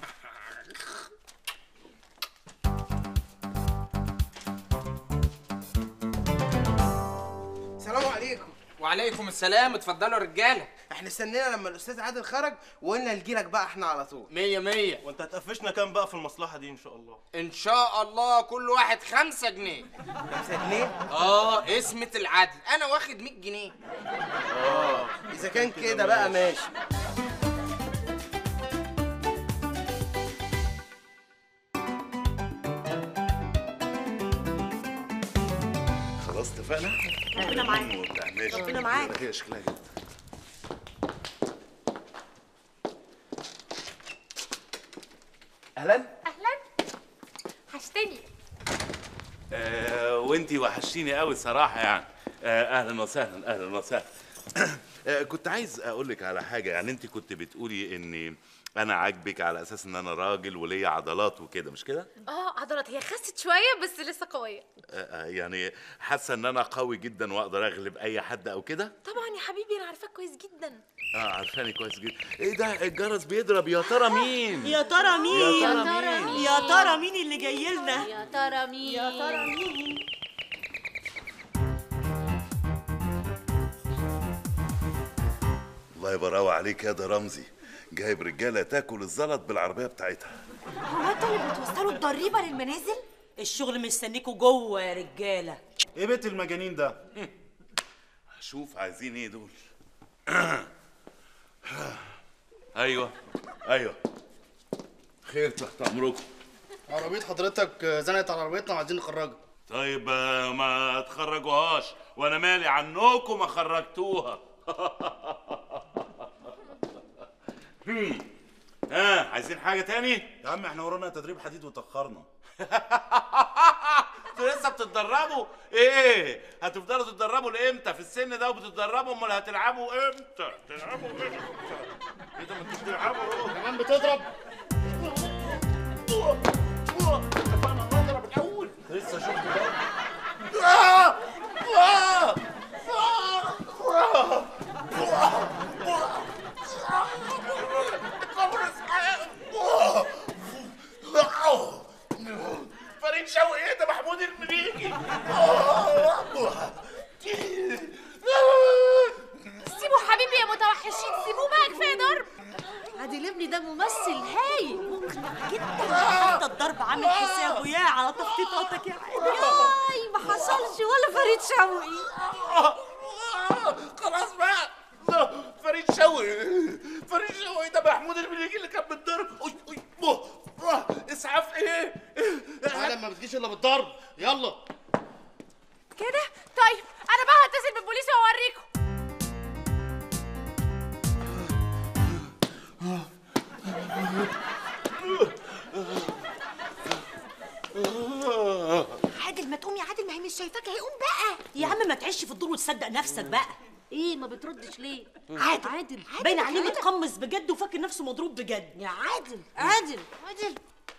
S2: السلام عليكم وعليكم السلام اتفضلوا يا رجاله
S14: احنا استنينا لما الاستاذ عادل خرج وقلنا نجيلك بقى احنا على طول
S2: مية مية
S15: وانت هتقفشنا كام بقى في المصلحه دي ان شاء الله
S2: ان شاء الله كل واحد خمسة جنيه
S14: خمسة جنيه
S2: اه اسمة العدل انا واخد 100 جنيه
S14: اه اذا كان كده بقى ماشي
S1: خلاص اتفقنا
S6: ربنا معاك.
S1: وبتاع، ماشي
S6: ربنا معاك.
S1: هي شكلها كده اهلا
S13: اهلا حشتني
S1: آه وانتي وحشتيني قوي صراحه يعني آه اهلا وسهلا اهلا وسهلا آه كنت عايز اقول لك على حاجه يعني انت كنت بتقولي اني انا عاجبك على اساس ان انا راجل وليا عضلات وكده مش كده
S13: اه عضلات هي خست شويه بس لسه قويه
S1: آه آه، يعني حاسه ان انا قوي جدا واقدر اغلب اي حد او كده
S13: طبعا يا حبيبي انا عارفاك كويس جدا
S1: اه عارفاني كويس جدا ايه ده الجرس بيضرب يا ترى مين
S6: يا ترى مين
S1: يا ترى مين
S6: يا ترى مين اللي جاي لنا
S7: يا ترى مين
S6: يا ترى مين
S1: الله يبارك عليك يا ده رمزي جايب رجاله تاكل الزلط بالعربيه بتاعتها
S5: هو انتوا اللي بتوصلوا الضريبه للمنازل
S6: الشغل مستنيكوا جوه يا رجاله
S15: ايه بيت المجانين ده
S1: شوف عايزين ايه دول ايوه ايوه خير تحت امركم
S16: عربية حضرتك زنقت على عربيتنا وعايزين نخرجها
S1: طيب آه، ما تخرجوهاش وانا مالي عنكم ما خرجتوها هم. ها عايزين حاجه تاني
S15: يا عم احنا ورانا تدريب حديد وتاخرنا
S1: انتوا لسه بتتدربوا ايه هتفضلوا تتدربوا لامتى في السن ده وبتتدربوا امال هتلعبوا امتى تلعبوا امتى ايه ده ما انتوا بتلعبوا
S16: كمان بتضرب
S15: لسه شفت ده
S1: فريد شوقي ايه ده محمود المليجي
S13: سيبوا حبيبي يا متوحشين سيبوه بقى كفايه ضرب
S7: عادل ابني ده ممثل هايل
S6: مقنع جدا حتى الضرب عامل حسابه يا على تخطيطاتك يا عادل
S7: ياي ما حصلش ولا فريد شوقي
S1: خلاص بقى ده فريد شوقي فريد شوقي ده محمود المليجي اللي كان بالضرب أوي، أوي، أوه، أوه، اسعاف ايه
S16: تعالى ما بتجيش الا بالضرب يلا
S13: كده طيب انا بقى هتصل بالبوليس واوريكم
S5: عادل ما تقوم يا عادل ما هي مش شايفاك هيقوم بقى
S6: يا عم ما تعيش في الدور وتصدق نفسك بقى
S7: ايه ما بتردش ليه
S6: عادل
S7: عادل
S6: باين عليه
S5: عادل.
S6: متقمص بجد وفاكر نفسه مضروب بجد
S7: يا عادل عادل
S13: عادل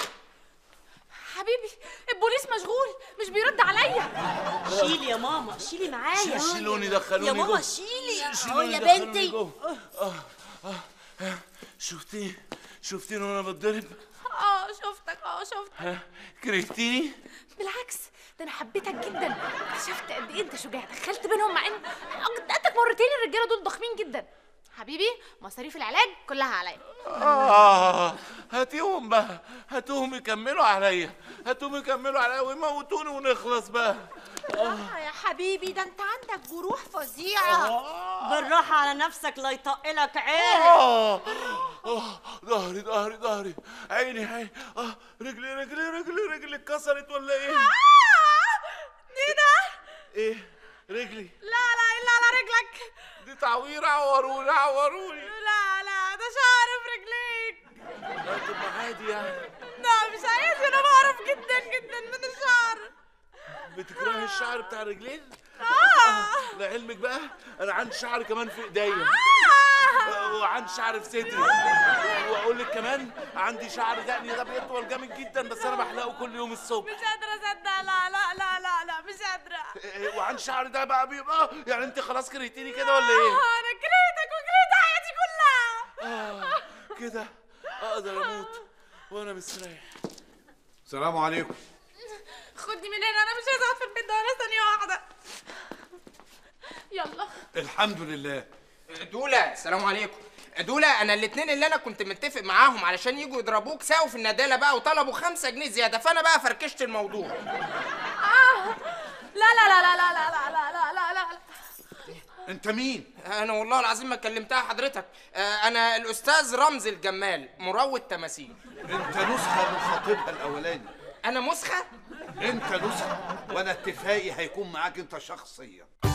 S13: حبيبي البوليس مشغول مش بيرد عليا
S6: شيلي يا ماما شيلي معايا
S1: شيلوني دخلوني
S6: يا ماما
S1: جوه.
S6: شيلي
S7: اهو
S1: شيلوني
S7: يا
S1: دخلوني
S7: بنتي
S1: جوه. آه آه آه. شفتيني شفتيني وانا بتضرب
S13: اه شفتك اه شفتك
S1: ها كرهتيني
S13: بالعكس ده انا حبيتك جدا اكتشفت قد ايه انت شجاع دخلت بينهم مع ان قدرتك مرتين الرجاله دول ضخمين جدا حبيبي مصاريف العلاج كلها عليا
S1: آه هاتيهم بقى هاتوهم يكملوا عليا هاتوهم يكملوا عليا ويموتوني ونخلص بقى
S5: آه يا حبيبي ده انت عندك جروح فظيعه
S6: بالراحه على نفسك لا يطقلك عين
S1: آه آه ظهري ظهري ظهري عيني عيني آه رجلي رجلي رجلي رجلي اتكسرت ولا ايه؟
S13: ايه ده
S1: ايه رجلي
S13: لا لا الا على رجلك
S1: دي تعويرة عوروني عوروني
S13: لا لا ده شعر في رجليك
S1: لا تبقى عادي يعني
S13: لا مش عايز انا بعرف جدا جدا من الشعر
S1: بتكرهي الشعر بتاع الرجلين؟
S13: آه.
S1: لعلمك بقى انا عندي شعر كمان في ايديا
S13: آه.
S1: وعندي شعر في صدري واقول لك كمان عندي شعر دقني ده بيطول جامد جدا بس انا بحلقه كل يوم الصبح
S13: مش قادرة اصدق لا لا لا لا لا مش قادرة
S1: إيه، وعندي شعر ده بقى بيبقى يعني انت خلاص كرهتيني كده ولا ايه؟
S13: آه، انا كرهتك وكرهت حياتي كلها
S1: آه كده اقدر اموت وانا مستريح
S12: السلام عليكم
S13: خدني من هنا انا مش عايزة اقعد في البيت ده ولا ثانية واحدة يلا
S12: الحمد لله
S2: دولة السلام عليكم دولة انا الاتنين اللي انا كنت متفق معاهم علشان يجوا يضربوك ساووا في الندالة بقى وطلبوا خمسة جنيه زيادة فانا بقى فركشت الموضوع
S13: آه. لا لا لا لا لا لا لا لا لا لا لا
S12: انت مين
S2: انا والله العظيم ما كلمتها حضرتك آه، انا الاستاذ رمزي الجمال مروض تماثيل
S12: انت نسخه من خطيبها الاولاني
S2: انا مسخه
S12: انت نسخه وانا اتفاقي هيكون معاك انت شخصيا